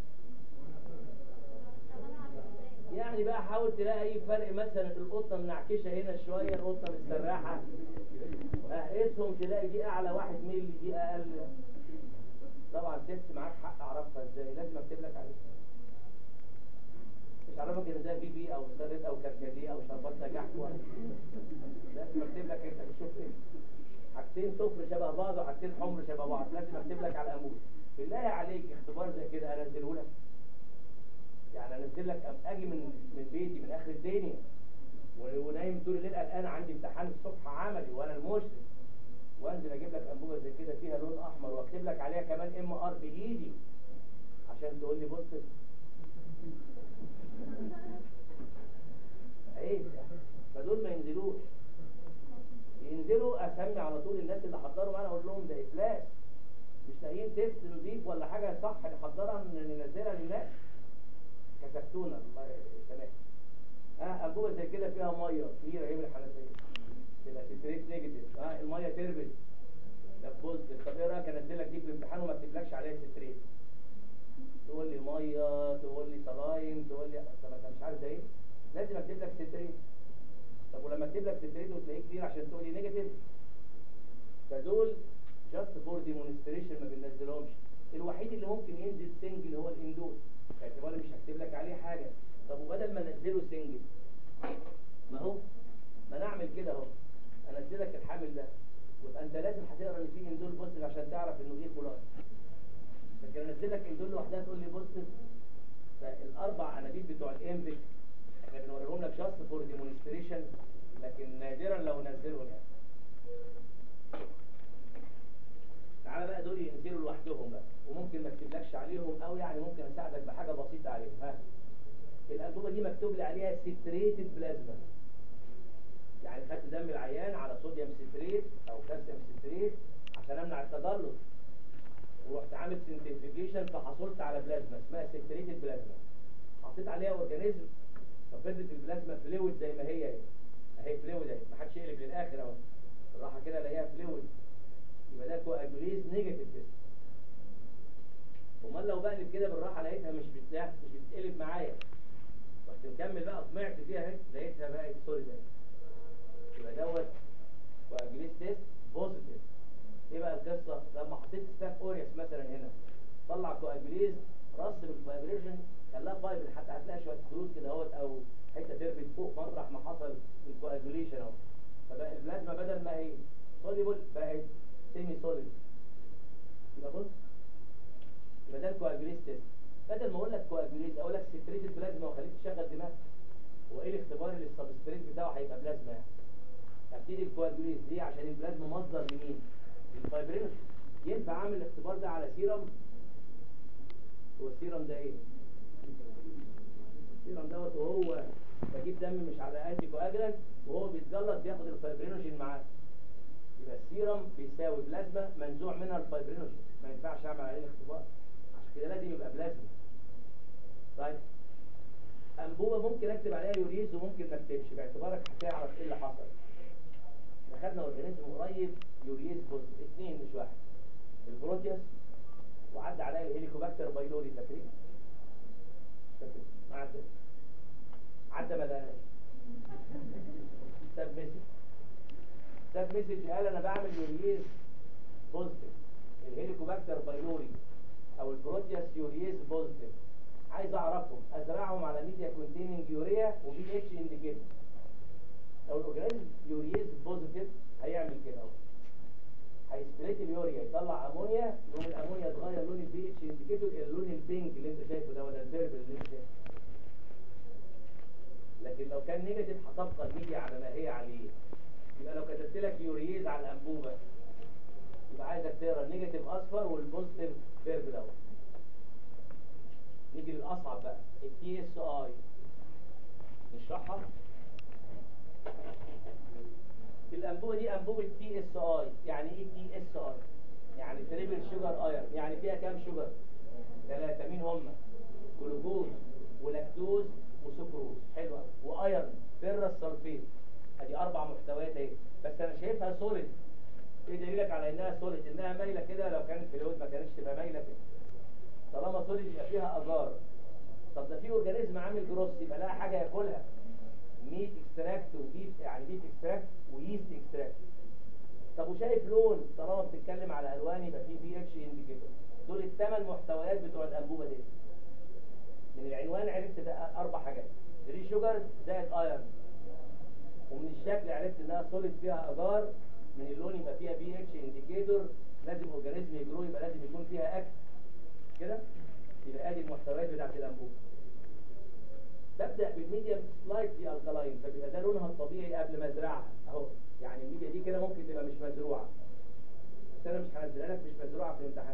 يعني بقى حاول تلاقي اي فرق مثلا القطه منعكشه هنا شويه القطه مستراحه اقيسهم تلاقي دي اعلى واحد مللي دي اقل طبعا تست معاك حق اعرفها ازاي لازم اكتب لك عليها مش عارفك ان ده بي بي او سرد او كركديه او شربات نجاح واحد لازم اكتب لك انت بتشوف ايه حاجتين صفر شبه بعض وحاجتين حمر شبه بعض لازم اكتب لك على الامور بالله عليك اختبار زي كده انزله لك يعني انزل لك أم- اجي من من بيتي من اخر الدنيا و- ونايم طول الليل قلقان عندي امتحان الصبح عملي وانا المشرف وانزل اجيب لك انبوبه زي كده فيها لون احمر واكتب لك عليها كمان ام ار بايدي عشان تقول لي بص عيب فدول ما ينزلوش ينزلوا اسمي على طول الناس اللي حضروا معانا اقول لهم ده افلاس مش لاقيين تيست نضيف ولا حاجه صح نحضرها ننزلها للناس كسفتونا الله يسامحك ها انبوبه زي كده فيها ميه كبيره اهي من الحنفيه تبقى ستريت نيجاتيف ها الميه تربت ده بوزيتيف طب ايه رايك انزل لك دي في الامتحان وما اكتبلكش عليها ستريت تقول لي ميه تقول لي سلاين تقول لي طب انت مش عارف ده ايه لازم اكتب لك ستريت طب ولما اكتب لك ستريت وتلاقيه كبير عشان تقول لي نيجاتيف فدول جاست فور ديمونستريشن ما بننزلهمش الوحيد اللي ممكن ينزل سنجل هو الاندول باعتباري مش هكتب لك عليه حاجه طب وبدل ما انزله سنجل ما هو ما نعمل كده اهو انزلك الحامل ده يبقى انت لازم هتقرا ان في اندول بوزيتيف عشان تعرف انه ايه كولاي لكن انزلك اندول لوحدها تقول لي بوزيتيف فالاربع انابيب بتوع الانفك احنا بنوريهم لك جاست فور ديمونستريشن لكن نادرا لو نزلوا يعني تعالى بقى دول ينزلوا لوحدهم بقى وممكن ما اكتبلكش عليهم قوي يعني ممكن اساعدك بحاجه بسيطه عليهم ها الانبوبه دي مكتوب لي عليها ستريتد بلازما يعني خدت دم العيان على صوديوم ستريت او كالسيوم ستريت عشان امنع التجلط ورحت عامل سنترفيجيشن فحصلت على بلازما اسمها ستريتد بلازما حطيت عليها اورجانيزم ففضلت البلازما فلويد زي ما هي اهي اهي فلويد اهي ما حدش يقلب للاخر اهو بالراحه كده الاقيها فلويد يبقى ده كواجوليز نيجاتيف تيست امال لو بقلب كده بالراحه لقيتها مش بتاع مش بتقلب معايا رحت مكمل بقى طمعت فيها اهي لقيتها بقت سوليد اهي يبقى دوت كواجوليز تيست بوزيتيف ايه بقى القصه لما حطيت ستاف اوريوس مثلا هنا طلع كواجوليز رص بالفايبريشن خلاها فايبر حتى هتلاقي شويه خيوط كده اهوت او حته تربت فوق مطرح ما حصل الكواجوليشن اهو فبقى البلازما بدل ما هي سوليبل بقت سيمي سوليد يبقى بص يبقى ده الكواجوليز تيست بدل ما اقول لك كواجوليز اقول لك ستريت البلازما واخليك تشغل دماغك هو ايه الاختبار اللي السبستريت بتاعه هيبقى بلازما يعني ابتدي الكواجوليز دي عشان البلازما مصدر لمين الفايبرينوس ينفع اعمل الاختبار ده على سيرم هو السيرم ده ايه السيرم دوت وهو بجيب دم مش على انتي كواجلانت وهو بيتجلط بياخد الفايبرينوجين معاه يبقى السيرم بيساوي بلازما منزوع منها الفايبرينوجين ما ينفعش اعمل عليه اختبار عشان كده لازم يبقى بلازما طيب انبوبه ممكن اكتب عليها يوريز وممكن ما اكتبش باعتبارك هتعرف ايه اللي حصل احنا خدنا اورجانيزم قريب يوريز بوز اثنين مش واحد البروتياس وعدى عليها الهيليكوباكتر بايلوري فاكرين فاكر عدى عدى ما لقاهاش ساب مسج ساب مسج قال انا بعمل يوريز بوزيتيف الهيليكوباكتر بايلوري او البروتياس يوريز بوزيتيف عايز اعرفهم ازرعهم على ميديا كونتيننج يوريا وبي اتش انديكيتور لو الاورجانيزم يوريز بوزيتيف هيعمل كده اهو هيسبريت اليوريا يطلع امونيا يقوم الامونيا تغير لون البي اتش انديكيتور الى اللون البينك اللي انت شايفه ده ولا البيربل اللي انت شايفه لكن لو كان نيجاتيف هتبقى الميديا على ما هي عليه يبقى لو كتبت لك يوريز على الانبوبه يبقى عايزك تقرا النيجاتيف اصفر والبوزيتيف بيربل اهو نيجي للاصعب بقى التي اس اي نشرحها الانبوبه دي انبوبه تي اس اي يعني ايه تي اس اي يعني تريبل شوجر ايرن يعني فيها كام شوجر ثلاثه مين هم جلوكوز ولاكتوز وسكروز حلوه وايرن فيرس سلفيت ادي اربع محتويات اهي بس انا شايفها سوليد ايه دليلك على انها سوليد انها مايله كده لو كانت فلويد ما كانتش تبقى مايله كده طالما سوليد يبقى فيها اجار طب ده في اورجانيزم عامل جروس يبقى لها حاجه ياكلها ميت اكستراكت وبيف يعني بيف اكستراكت ويست اكستراكت طب وشايف لون طالما بتتكلم على الوان يبقى في بي اتش انديكيتور دول الثمان محتويات بتوع الانبوبه دي من العنوان عرفت ده اربع حاجات 3 شوجر زائد ايرون ومن الشكل عرفت انها سوليد فيها اجار من اللون يبقى فيها بي اتش انديكيتور لازم اورجانيزم يجرو يبقى لازم يكون فيها اكل كده يبقى ادي المحتويات بتاعت الانبوبه ببدا بالميديم سلايتلي الكلاين فبيبقى ده لونها الطبيعي قبل ما ازرعها اهو يعني الميديا دي كده ممكن تبقى مش مزروعه بس انا مش هنزلها لك مش مزروعه في الامتحان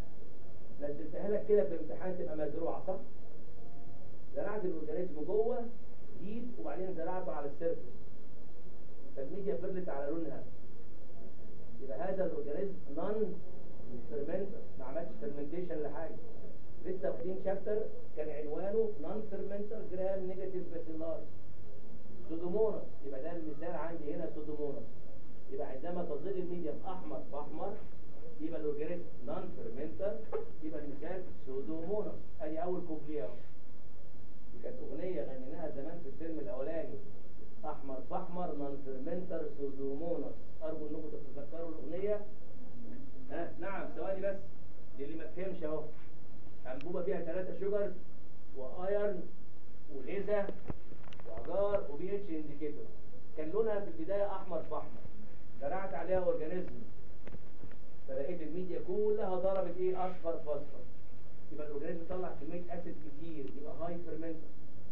نزلتها لك كده في الامتحان تبقى مزروعه صح زرعت الاورجانيزم جوه ديب وبعدين زرعته على السيرفس فالميديا فضلت على لونها يبقى هذا الاورجانيزم نون فيرمنتر ما عملش فيرمنتيشن لحاجه لسه واخدين شابتر كان عنوانه نون فيرمنتر جرام نيجاتيف باسيلاي سودوموناس يبقى ده المثال عندي هنا سودوموناس يبقى عندما تظل الميديم احمر فاحمر يبقى الاورجانيزم نون فيرمنتر يبقى المثال سودوموناس ادي اول كوبليه اهو دي كانت اغنيه غنيناها زمان في الترم الاولاني احمر فاحمر نون فيرمنتر سودوموناس ارجو انكم تتذكروا الاغنيه ها نعم ثواني بس للي ما فهمش اهو انبوبه فيها ثلاثة شوجرز وايرن وغذاء واجار وبي اتش انديكيتور كان لونها في البدايه احمر في احمر زرعت عليها اورجانيزم فلقيت الميديا كلها ضربت ايه اصفر في اصفر يبقى الاورجانيزم طلع كميه اسيد كتير يبقى هاي فيرمنتر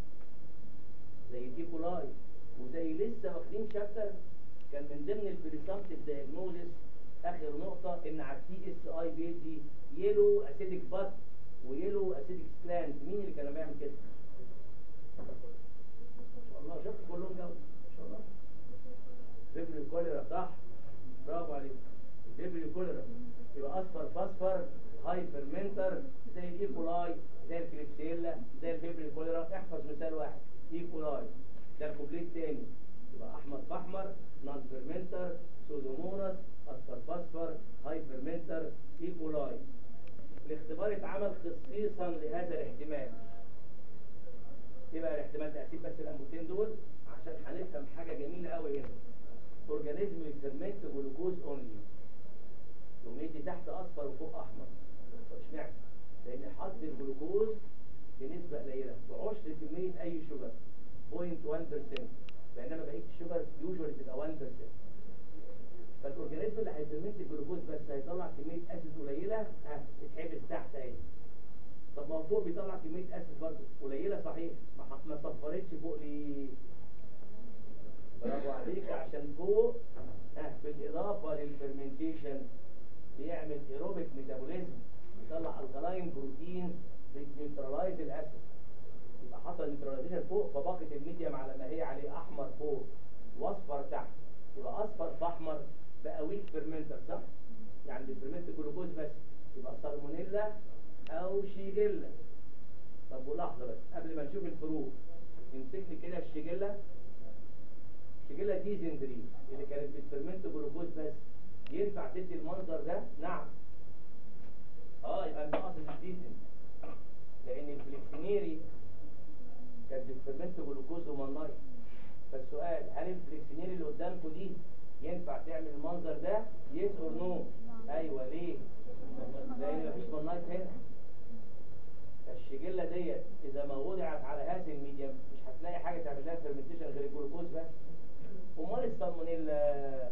زي تيكولاي وزي لسه واخدين شابتر كان من ضمن البريسامتيف دايجنوزس اخر نقطه ان على التي اس اي بيدي يلو اسيدك بات ويلو اسيدك سلاند مين اللي كان بيعمل كده ما شاء الله شفت كلهم جوده ما شاء الله فيبري كوليرا صح برافو عليك فيبري كوليرا يبقى اصفر فاصفر هاي فيرمنتر زي الايكولاي زي الكليبسيلا زي الفيبري كوليرا احفظ مثال واحد ايكولاي ده الكوبليت تاني يبقى احمر فاحمر نون فيرمنتر سودوموناس اصفر فاصفر هاي فيرمنتر ايكولاي الاختبار اتعمل خصيصا لهذا الاحتمال ايه بقى الاحتمال ده اسيب بس الانبوبتين دول عشان هنفهم حاجه جميله قوي هنا اورجانيزم يفرمنت جلوكوز اونلي يقوم يدي تحت اصفر وفوق احمر طب اشمعنى لان حط الجلوكوز بنسبه قليله بعشر كميه اي شوجر 0.1% بينما بقيه الشوجر يوجوالي تبقى 1% فالاورجانيزم اللي هيفرمنت الجلوكوز بس هيطلع كميه اسيد قليله ها اتحبس تحت اهي طب ما هو فوق بيطلع كميه اسيد برضه قليله صحيح ما ح- ما صفرتش فوق ليه برافو عليك عشان فوق ها بالاضافه للفرمنتيشن بيعمل ايروبيك ميتابوليزم بيطلع الكلاين بروتين بتنيوترلايز الاسيد يبقى حط حصل نيوتراليزيشن فوق فباقة الميديم على ما هي عليه احمر فوق واصفر تحت يبقى اصفر فاحمر بقى ويك فيرمنتر صح؟ يعني بيفرمنت جلوكوز بس يبقى سالمونيلا او شيجيلا طب ولحظه بس قبل ما نشوف الفروق نمسك لي كده الشيجيلا الشيجيلا دي زندري اللي كانت بتفرمنت جلوكوز بس ينفع تدي المنظر ده؟ نعم اه يبقى انت قاصد الديزن لان الفليكسينيري كانت بتفرمنت جلوكوز ومنايت فالسؤال هل الفليكسينيري اللي قدامكم دي ينفع تعمل المنظر ده يس اور نو ايوه ليه لان مفيش منايت هنا الشجله ديت اذا ما وضعت على هذه الميديم مش هتلاقي حاجه تعمل لها فيرمنتيشن غير الجلوكوز بس امال السالمونيلا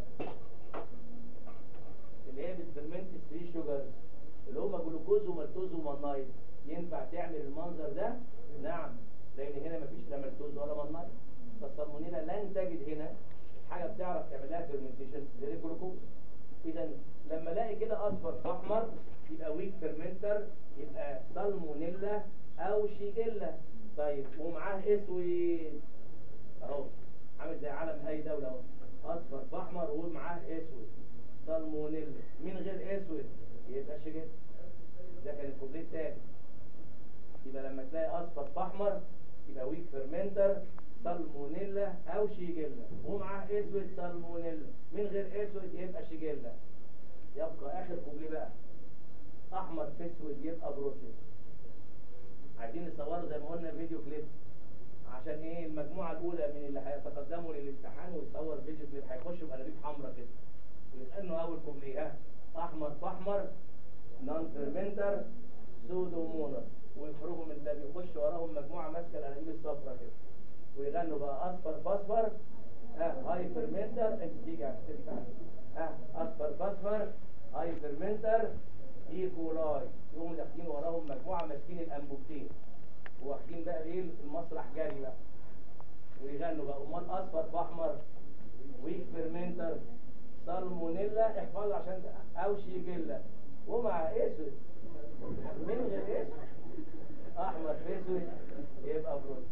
اللي هي بتفرمنت 3 شوجرز اللي هما جلوكوز ومالتوز ومنايت ينفع تعمل المنظر ده نعم لان هنا مفيش لا مالتوز ولا منايت فالسالمونيلا لن تجد هنا حاجه بتعرف تعمل لها فيرمنتيشن غير الجلوكوز اذا لما الاقي كده اصفر فاحمر يبقى ويك فيرمنتر يبقى سالمونيلا او شيجيلا طيب ومعاه اسود اهو عامل زي علم اي دوله اهو اصفر فاحمر ومعاه اسود سالمونيلا من غير اسود يبقى شيجيلا ده كان الكوبليه التاني يبقى لما تلاقي اصفر فاحمر يبقى ويك فيرمنتر سالمونيلا او شيجيلا ومعاه اسود سالمونيلا من غير اسود يبقى شيجيلا يبقى اخر كوبليه بقى احمر في اسود يبقى بروتين عايزين نصوره زي ما قلنا فيديو كليب عشان ايه المجموعه الاولى من اللي هيتقدموا للامتحان ويصور فيديو كليب هيخشوا بانابيب حمراء كده ويتقنوا اول كوبليه ها احمر فاحمر نون فيرمنتر سودومونر ويخرجوا من ده بيخش وراهم مجموعه ماسكه الانابيب الصفراء كده ويغنوا بقى اصفر فاصفر ها هاي فيرمنتر انت تيجي هتنفع ها اصفر فاصفر هاي فيرمنتر ايكولاي يقوموا داخلين وراهم مجموعه ماسكين الانبوبتين واخدين بقى ايه المسرح جري بقى ويغنوا بقى امال اصفر فاحمر ويك فيرمنتر سالمونيلا احفظوا عشان او شيجيلا ومع اسود من غير اسود احمر في اسود يبقى بروز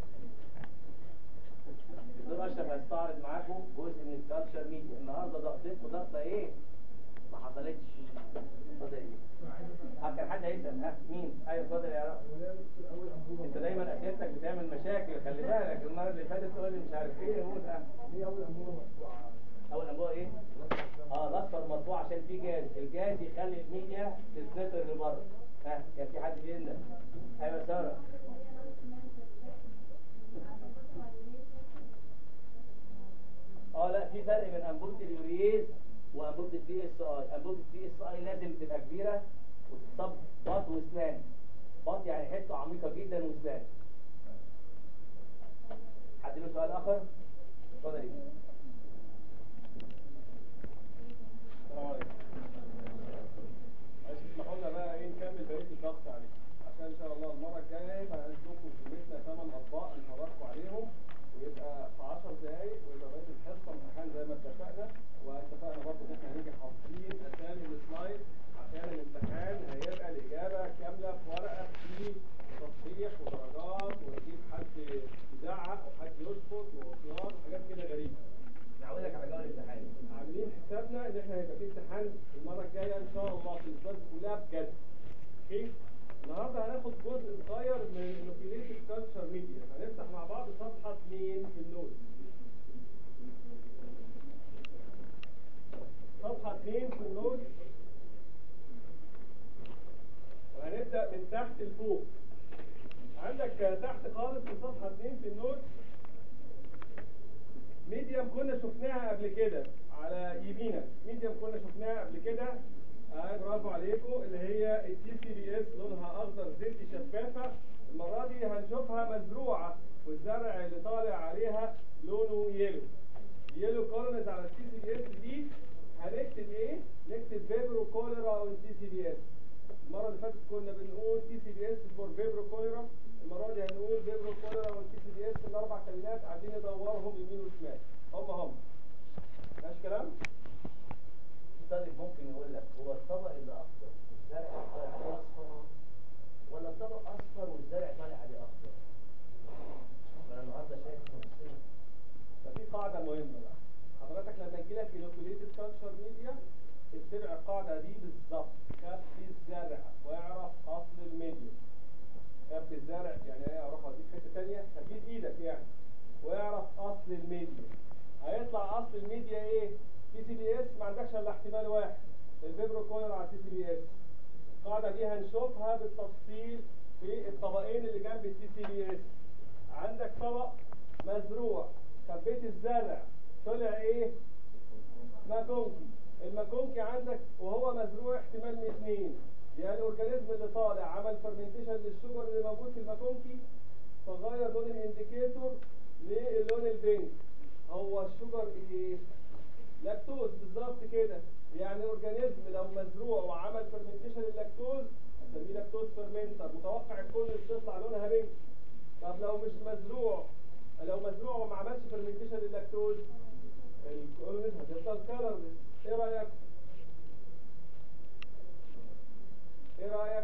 الدكتور اشرف هيستعرض معاكم جزء من الكالتشر ميديا النهارده ضغطتكم ضغطه ايه ما حصلتش اتفضل ايه اه كان حد هيسال ها مين ايوه اتفضل يا رب انت دايما اسئلتك بتعمل مشاكل خلي بالك المره اللي فاتت تقول لي مش عارف ايه قول اه
دي اول انبوبه مقطوعه
اول انبوبه ايه اه الاصفر مرفوع عشان فيه جاز الجاز يخلي الميديا تتنطر لبره ها كان في حد بيندم ايوه ساره اه لا في فرق بين انبوبه اليوريز وانبوبه الدي اس اي انبوبه الدي اس اي لازم تبقى كبيره وتتصب بط وسنان بط يعني حته عميقه جدا وسنان حد له سؤال اخر اتفضل ايه
السلام عليكم معلش اسمحوا لنا بقى ايه نكمل بقيه الضغط عليكم عشان ان شاء الله المره الجايه يبقى عندكم في بيتنا ثمان اطباق نفرجكم عليهم ويبقى في 10 دقايق ويبقى بقيه الحصه امتحان زي ما اتفقنا واتفقنا برضه ان احنا هنيجي حافظين اسامي السلايد عشان الامتحان هيبقى الاجابه كامله في ورقه فيه تصحيح ودرجات ونجيب حد يزعق وحد يسكت وخيار وحاجات كده غريبه
نعودك على جو الامتحان
عاملين حسابنا ان احنا هيبقى في امتحان المره الجايه ان شاء الله في الكلاس كلها بجد اوكي النهارده هناخد جزء صغير من الانوكيليتد كالتشر ميديا هنفتح مع بعض صفحه 2 في النوت صفحه 2 في النوت وهنبدا من تحت لفوق عندك تحت خالص في صفحه 2 في النوت ميديم كنا شفناها قبل كده على يمينك ميديم كنا شفناها قبل كده آه برافو عليكم اللي هي التي سي بي اس لونها اخضر زيتي شفافه المره دي هنشوفها مزروعه والزرع اللي طالع عليها لونه يلو يلو كولونز على التي سي بي اس دي هنكتب ايه؟ نكتب فيبرو كوليرا او تي سي بي اس المره اللي فاتت كنا بنقول تي سي بي اس فور فيبرو كوليرا المره دي هنقول فيبرو كوليرا والتي سي بي اس الاربع كلمات عايزين ندورهم يمين وشمال هم هم ماشي كلام؟
طالب ممكن يقول لك هو الطبق اللي اخضر والزرع طالع عليه اصفر ولا الطبق اصفر والزرع طالع عليه اخضر
اتبع القاعدة دي بالظبط خبي الزرع واعرف أصل الميديا خبي الزرع يعني ايه اروح اوديك حتة تانية خبيه بإيدك يعني واعرف أصل الميديا هيطلع أصل الميديا ايه؟ تي سي بي اس ما عندكش إلا احتمال واحد الفيبرو كولر على التي سي بي اس القاعدة دي هنشوفها بالتفصيل في الطبقين اللي جنب التي سي بي اس عندك طبق مزروع خبيت الزرع طلع ايه ماكونكي الماكونكي عندك وهو مزروع احتمال من اثنين يا الاورجانيزم اللي طالع عمل فرمنتيشن للشجر اللي موجود في الماكونكي فغير لون الانديكيتور للون البينك هو الشجر ايه لاكتوز بالظبط كده يعني اورجانيزم لو مزروع وعمل فرمنتيشن للاكتوز هسميه لاكتوز فيرمنتر متوقع الكل تطلع لونها بينك طب لو مش مزروع لو مزروع وما عملش فرمنتيشن للاكتوز الكولونيز هتفضل كلرلس ايه رايك ايه رايك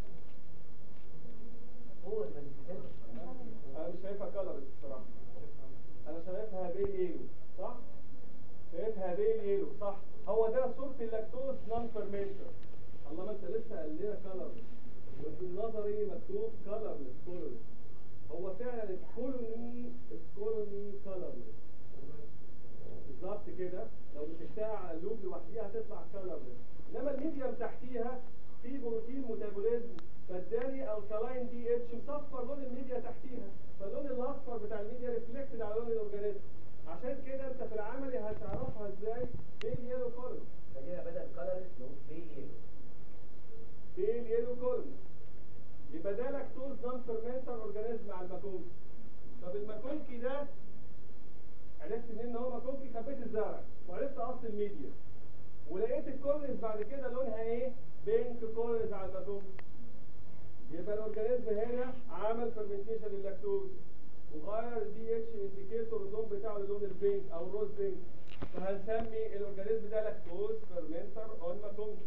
هو المانيفيستيشن
انا مش شايفها كلرلس بصراحه انا شايفها بيل يلو صح شايفها بيل يلو صح هو ده صوره اللاكتوز نون فيرمنتر الله ما انت لسه قال لنا كلرلس وفي النظري مكتوب كلرلس كولونيز هو فعلا الكولوني الكولوني كلرلس بالظبط كده لو مسكتها على اللوب لوحديها هتطلع كلرلس انما الميديم تحتيها في بروتين ميتابوليزم فاداني الكالاين دي اتش مصفر لون الميديا تحتيها فاللون الاصفر بتاع الميديا ريفلكتد على لون الاورجانيزم عشان كده انت في العملي هتعرفها ازاي بيل يلو كولون
خلينا بدل كلرس نقول بيل يلو
بيل يلو كولون يبقى ده لاكتوز نون فيرمنتر اورجانيزم على الماكونكي طب الماكونكي ده عرفت منين ان هو ماكونكي خبيت الزرع وعرفت اصل الميديا ولقيت الكولونيز بعد كده لونها ايه بينك كولونيز على الماكونكي يبقى الاورجانيزم هنا عمل فيرمنتيشن للاكتوز وغير الدي اتش انديكيتور اللون بتاعه للون البينك او الروز بينك فهنسمي الاورجانيزم ده لاكتوز فيرمنتر اون ماكونكي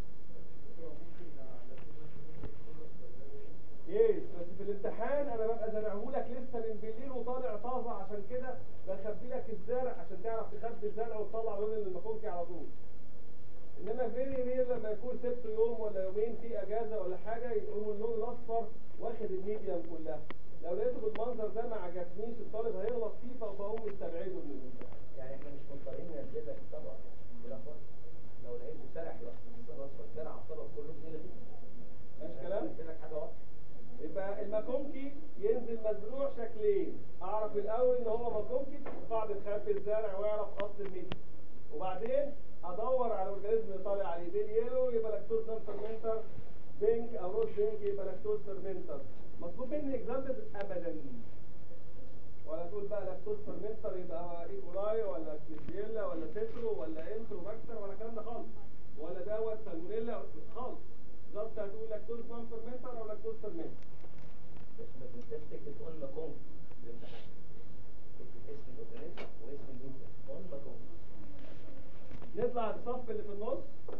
يس بس في الامتحان انا ببقى زرعهولك لسه من بالليل وطالع طازه عشان كده بخبي لك الزرع عشان تعرف تخبي الزرع وتطلع لون الماكونكي على طول انما فيري رير لما يكون سبته يوم ولا يومين في اجازه ولا حاجه يقوم اللون الاصفر واخد الميديم كلها لو لقيته بالمنظر ده ما عجبنيش الطالب هيغلط فيه فبقوم مستبعده من الامتحان
يعني احنا مش مضطرين ننزل لك الطبق بالاخبار لو لقيته سرح يبقى الاصفر سرح على الطبق كله بنلغي
ماشي كلام
ننزل لك حاجه واحده
يبقى الماكونكي ينزل مزروع شكلين اعرف الاول ان هو ماكونكي بعد الخلف الزرع واعرف اصل الميديا وبعدين ادور على الاورجانيزم اللي طالع عليه بيل يلو يبقى لاكتوز نون فيرمنتر بينك او روز بينك يبقى لاكتوز فيرمنتر مطلوب مني اكزامبلز ابدا ولا تقول بقى لاكتوز فيرمنتر يبقى ايكولاي ولا كليزيلا ولا تترو ولا انتروباكتر ولا الكلام ده خالص ولا دوت سالمونيلا خالص بالظبط هتقول لاكتوز نون فيرمنتر او لاكتوز فيرمنتر
بس ما تنساش تكتب اون ماكون في الامتحان تكتب اسم الاورجانيزم واسم الميديا اون ماكون
نطلع الصف اللي في النص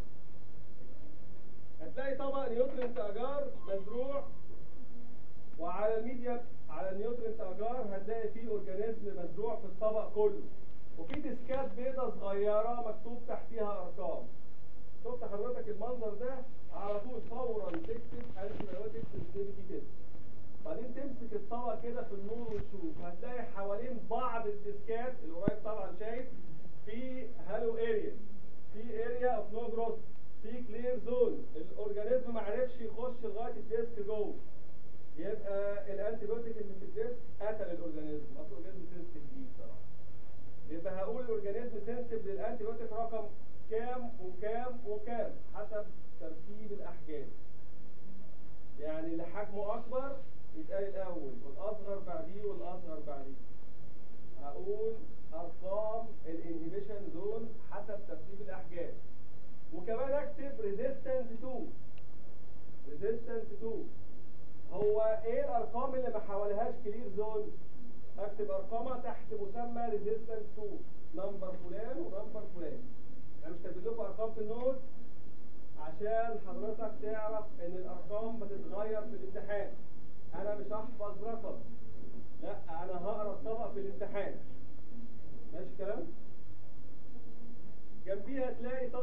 هتلاقي طبق نيوترينت اجار مزروع وعلى الميديا على النيوترينت اجار هتلاقي فيه اورجانيزم مزروع في الطبق كله وفي ديسكات بيضة صغيرة مكتوب تحتيها ارقام شفت حضرتك المنظر ده على طول فورا تكتب انتي بايوتيك سنسيتيفيتي تيست بعدين تمسك الطبق كده في النور وتشوف هتلاقي حوالين بعض الديسكات القريب طبعا شايف في هالو اريا في اريا اوف نو جروث في كلير زون الاورجانيزم ما عرفش يخش لغايه الديسك جوه يبقى الانتيبيوتيك اللي في الديسك قتل الاورجانيزم اصل الاورجانيزم سنسيتيف ليه بصراحه يبقى هقول الاورجانيزم سنسيتيف للانتيبيوتيك رقم كام وكام وكام حسب ترتيب الاحجام يعني اللي حجمه اكبر يتقال الاول والاصغر بعديه والاصغر بعديه هقول ارقام الانهبيشن زون حسب ترتيب الاحجام وكمان اكتب ريزيستنت 2 ريزيستنت 2 هو ايه الارقام اللي ما حواليهاش كلير زون اكتب ارقامها تحت مسمى ريزيستنت 2 نمبر فلان ونمبر فلان انا مش كاتب لكم ارقام في النوت عشان حضرتك تعرف ان الارقام بتتغير في الامتحان انا مش هحفظ رقم لا انا هقرا الطبق في الامتحان ماشي الكلام جنبيها تلاقي طبق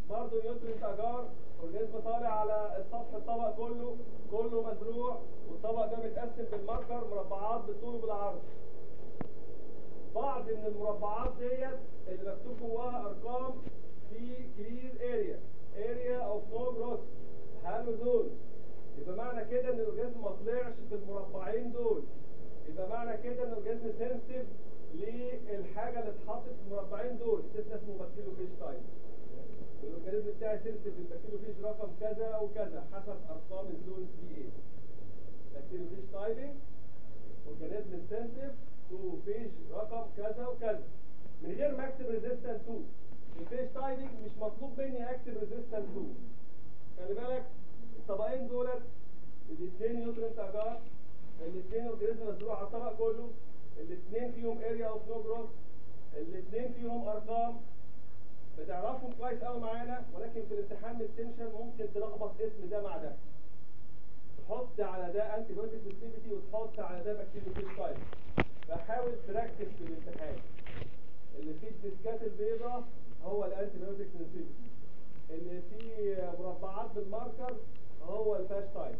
برضه نيوترينت اجار اورجانيزم طالع على السطح الطبق كله كله مزروع والطبق ده متقسم بالماركر مربعات بالطول وبالعرض بعض من المربعات ديت اللي مكتوب جواها ارقام في كلير اريا اريا اوف نو جروث هالو زون يبقى معنى كده ان الاورجانيزم ما طلعش في المربعين دول يبقى معنى كده ان الاورجانيزم سنسيتيف للحاجه اللي اتحطت في المربعين دول ده اسمه بكتيريو فيش تايب والاورجانيزم بتاعي سنسيتيف للبكتيريو فيش رقم كذا وكذا حسب ارقام الزونز دي ايه بكتيريو فيش تايبنج اورجانيزم سنسيتيف تو فيش رقم كذا وكذا من غير ما اكتب ريزيستنت 2 الفيش تايبنج مش مطلوب مني اكتب ريزيستنت 2 خلي بالك الطبقين دولت الاثنين نيوترنت اجار الاثنين اورجانيزم مزروع على الطبق كله الاثنين فيهم اريا اوف نو جروث الاثنين فيهم ارقام بتعرفهم كويس قوي معانا ولكن في الامتحان التنشن ممكن تلخبط اسم ده مع ده تحط على ده انتي بايوتيك سنسيتيفيتي وتحط على ده بكتيريو فيش تايب فحاول تركز في الامتحان اللي فيه الديسكات البيضاء هو الانتي بايوتيك سنسيتيفيتي اللي فيه مربعات بالماركر هو الفاش تايب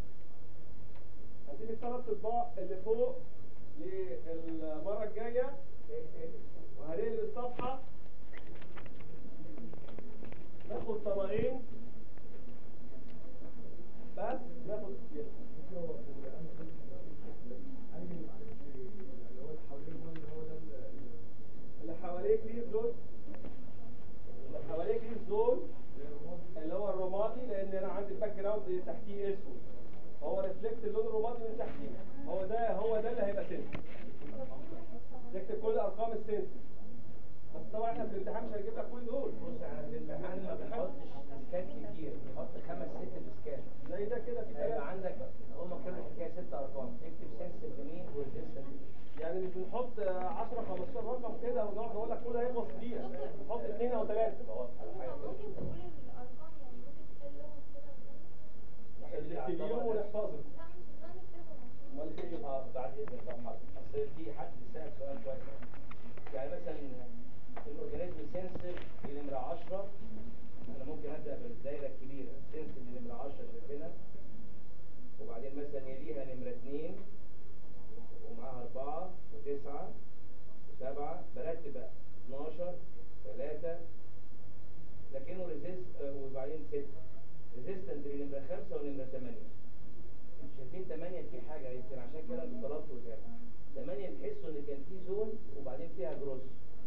هسيب الثلاث اطباق اللي فوق للمره الجايه وهنقلب الصفحه ناخد طبقين بس ناخد اللي حواليه كلير زون اللي حواليه كلير زون اللي هو الرمادي لان انا عندي الباك جراوند تحتيه اسود هو ريفلكت اللون الرمادي من تحتيه هو ده هو ده اللي هيبقى سنس تكتب كل ارقام السنس بس طبعا احنا في الامتحان مش هنجيب لك كل دول
بص احنا في الامتحان ما بنحطش ديسكات كتير بنحط خمس ست ديسكات
زي ده كده في
هيبقى
ثلاثة
عندك هم كانوا الحكايه ست ارقام اكتب سنسيف لمين وريزيستنت
يعني مش بنحط 10 15 رقم كده ونقعد نقول لك كل هيخلص في دقيقه نحط اثنين او ثلاثه
تبقى واضحه حاجه كده
ممكن تقول الارقام يعني ممكن تحلهم كده
اللي نكتبيهم ونحفظهم
لا مش لا نكتبهم
امال ايه
اه بعد اذنك طب حاضر اصل في حد سال سؤال كويس يعني مثلا الاورجانيزم سنسيف لنمره 10 انا ممكن ابدا بالدايره الكبيره سنسيف لنمره 10 شايفينها وبعدين مثلا يليها نمره 2 ومعاها 4 و9 و7 برتب بقى 12 3 لكنه ريزيست وبعدين 6 ريزيستنت لنمره 5 ونمره 8 انتوا شايفين 8 في حاجه يمكن عشان كده انتوا طلبتوا كام 8 تحسوا ان كان في زون وبعدين فيها جروس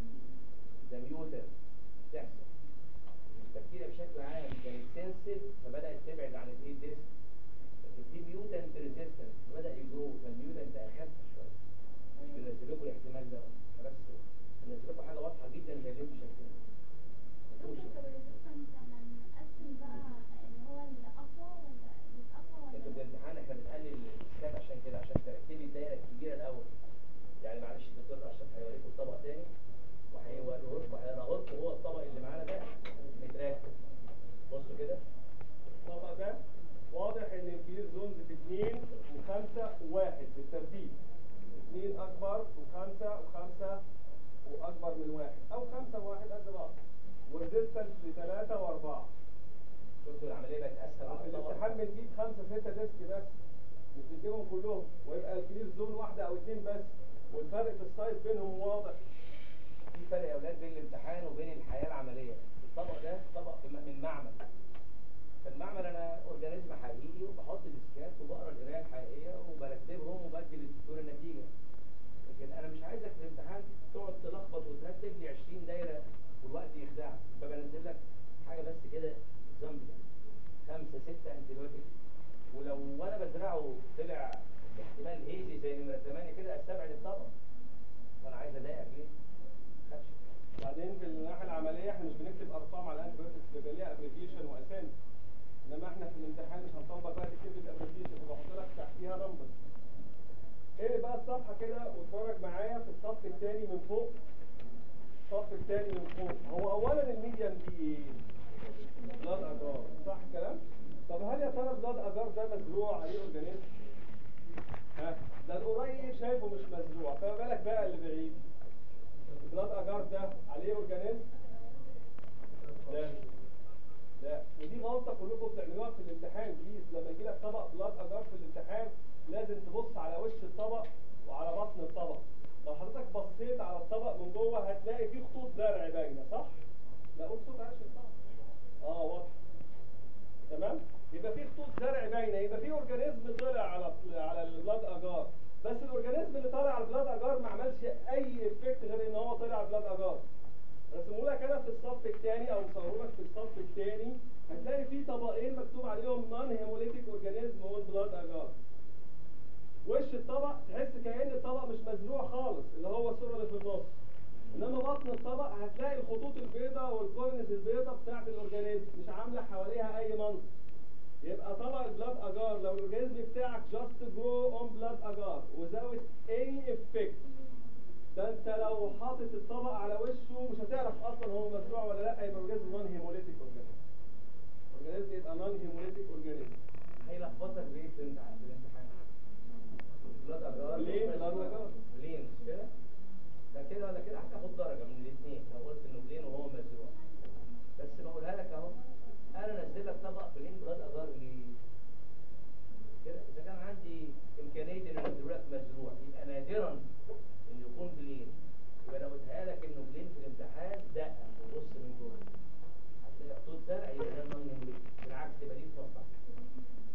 ده ميوتن تحصل البكتيريا بشكل عام كانت سنسيف فبدات تبعد عن الايه ديسك لكن في ميوتنت ريزيستنت فبدا يجرو فالميوتنت اخف شويه مش بنزل لكم الاحتمال ده بس بنزل لكم حاجه واضحه جدا زي اللي انتوا شايفينها مفهوش
دكتور طب الريزيستنس هنقسم بقى اللي هو الاقوى ولا الاقوى
انتوا في
ولا
الامتحان احنا بنقلل السكات عشان كده عشان ترتبي الدايره الكبيره الاول يعني معلش الدكتور اشرف هيوريكم الطبق تاني وهيوريه لكم هيقراه لكم هو الطبق اللي معانا ده مترتب بصوا كده
الطبق ده واضح ان الكلير زونز في اثنين وخمسة وواحد بالترتيب اثنين اكبر وخمسة وخمسة واكبر من واحد او خمسة وواحد قد بعض وريزيستنس لثلاثة واربعة
شفتوا العمليه بقت اسهل على
في
الطبق
الامتحان بنجيب خمسة ستة ديسك بس مش بنجيبهم كلهم ويبقى الكلير زون واحدة او اثنين بس والفرق في السايز بينهم واضح
في فرق يا اولاد بين الامتحان وبين الحياه العمليه الطبق ده طبق في م- من معمل في المعمل انا اورجانيزم حقيقي وبحط ديسكات وبقرا القرايه الحقيقيه وبرتبهم وبدي للدكتور النتيجه لكن انا مش عايزك في الامتحان تقعد تلخبط وترتب لي 20 دايره والوقت يخدعك فبنزل لك حاجه بس كده اكزامبل خمسه سته انتيبيوتيك ولو وانا بزرعه طلع احتمال هيزي زي نمره 8 كده استبعد الطبق وانا عايز اضايقك ليه؟ ما تخافش
بعدين في الناحيه العمليه احنا مش بنكتب ارقام على الانتيبيوتكس بيبقى ليها ابريفيشن واسامي انما احنا في الامتحان مش هنطبق بقى تكتب الابريفيشن وبحط لك تحتيها نمبر ايه بقى الصفحه كده واتفرج معايا في الصف الثاني من فوق الصف الثاني من فوق هو اولا الميديم دي ايه؟ بلاد اجار صح الكلام؟ طب هل يا ترى بلاد اجار ده مزروع عليه اورجانيزم؟ ها ده القريب شايفه مش مزروع فما بالك بقى اللي بعيد بلاد اجار ده عليه اورجانيزم لا لازم تبص على وش الطبق وعلى بطن الطبق لو حضرتك بصيت على الطبق من جوه هتلاقي فيه خطوط زرع باينه صح لا قول صوت عشان الطبق اه واضح تمام يبقى في خطوط زرع باينه يبقى في اورجانيزم طلع على على البلاد اجار بس الاورجانيزم اللي طالع على البلاد اجار ما عملش اي افكت غير ان هو طلع على البلاد اجار رسموا لك انا في الصف الثاني او مصوروا لك في الصف الثاني هتلاقي في طبقين مكتوب عليهم نون هيموليتيك اورجانيزم اون بلاد اجار وش الطبق تحس كأن الطبق مش مزروع خالص اللي هو الصورة اللي في النص انما بطن الطبق هتلاقي الخطوط البيضاء والكورنز البيضاء بتاعت الاورجانيزم مش عامله حواليها اي منظر يبقى طبق البلاد اجار لو الاورجانيزم بتاعك جاست جرو اون بلاد اجار without any effect ده انت لو حاطط الطبق على وشه مش هتعرف اصلا هو مزروع ولا لا يبقى اورجانيزم نون هيموليتيك اورجانيزم اورجانيزم يبقى نون هيموليتيك اورجانيزم
هيلخبطك بايه في الامتحان في الامتحان بلاد اجار
بلين، بلاد أجار.
بلين مش كده ده كده ولا كده هتاخد درجه من الاثنين لو قلت انه بلين وهو مزروع بس بقولها لك اهو انا انزل لك طبق بلين بلاد اجار ليه كده اذا كان عندي امكانيه ان انزل لك مزروع يبقى نادرا انه يكون بلين يبقى لو قلتها لك انه بلين في الامتحان دقق وبص من جوه هتلاقي خطوط زرع يبقى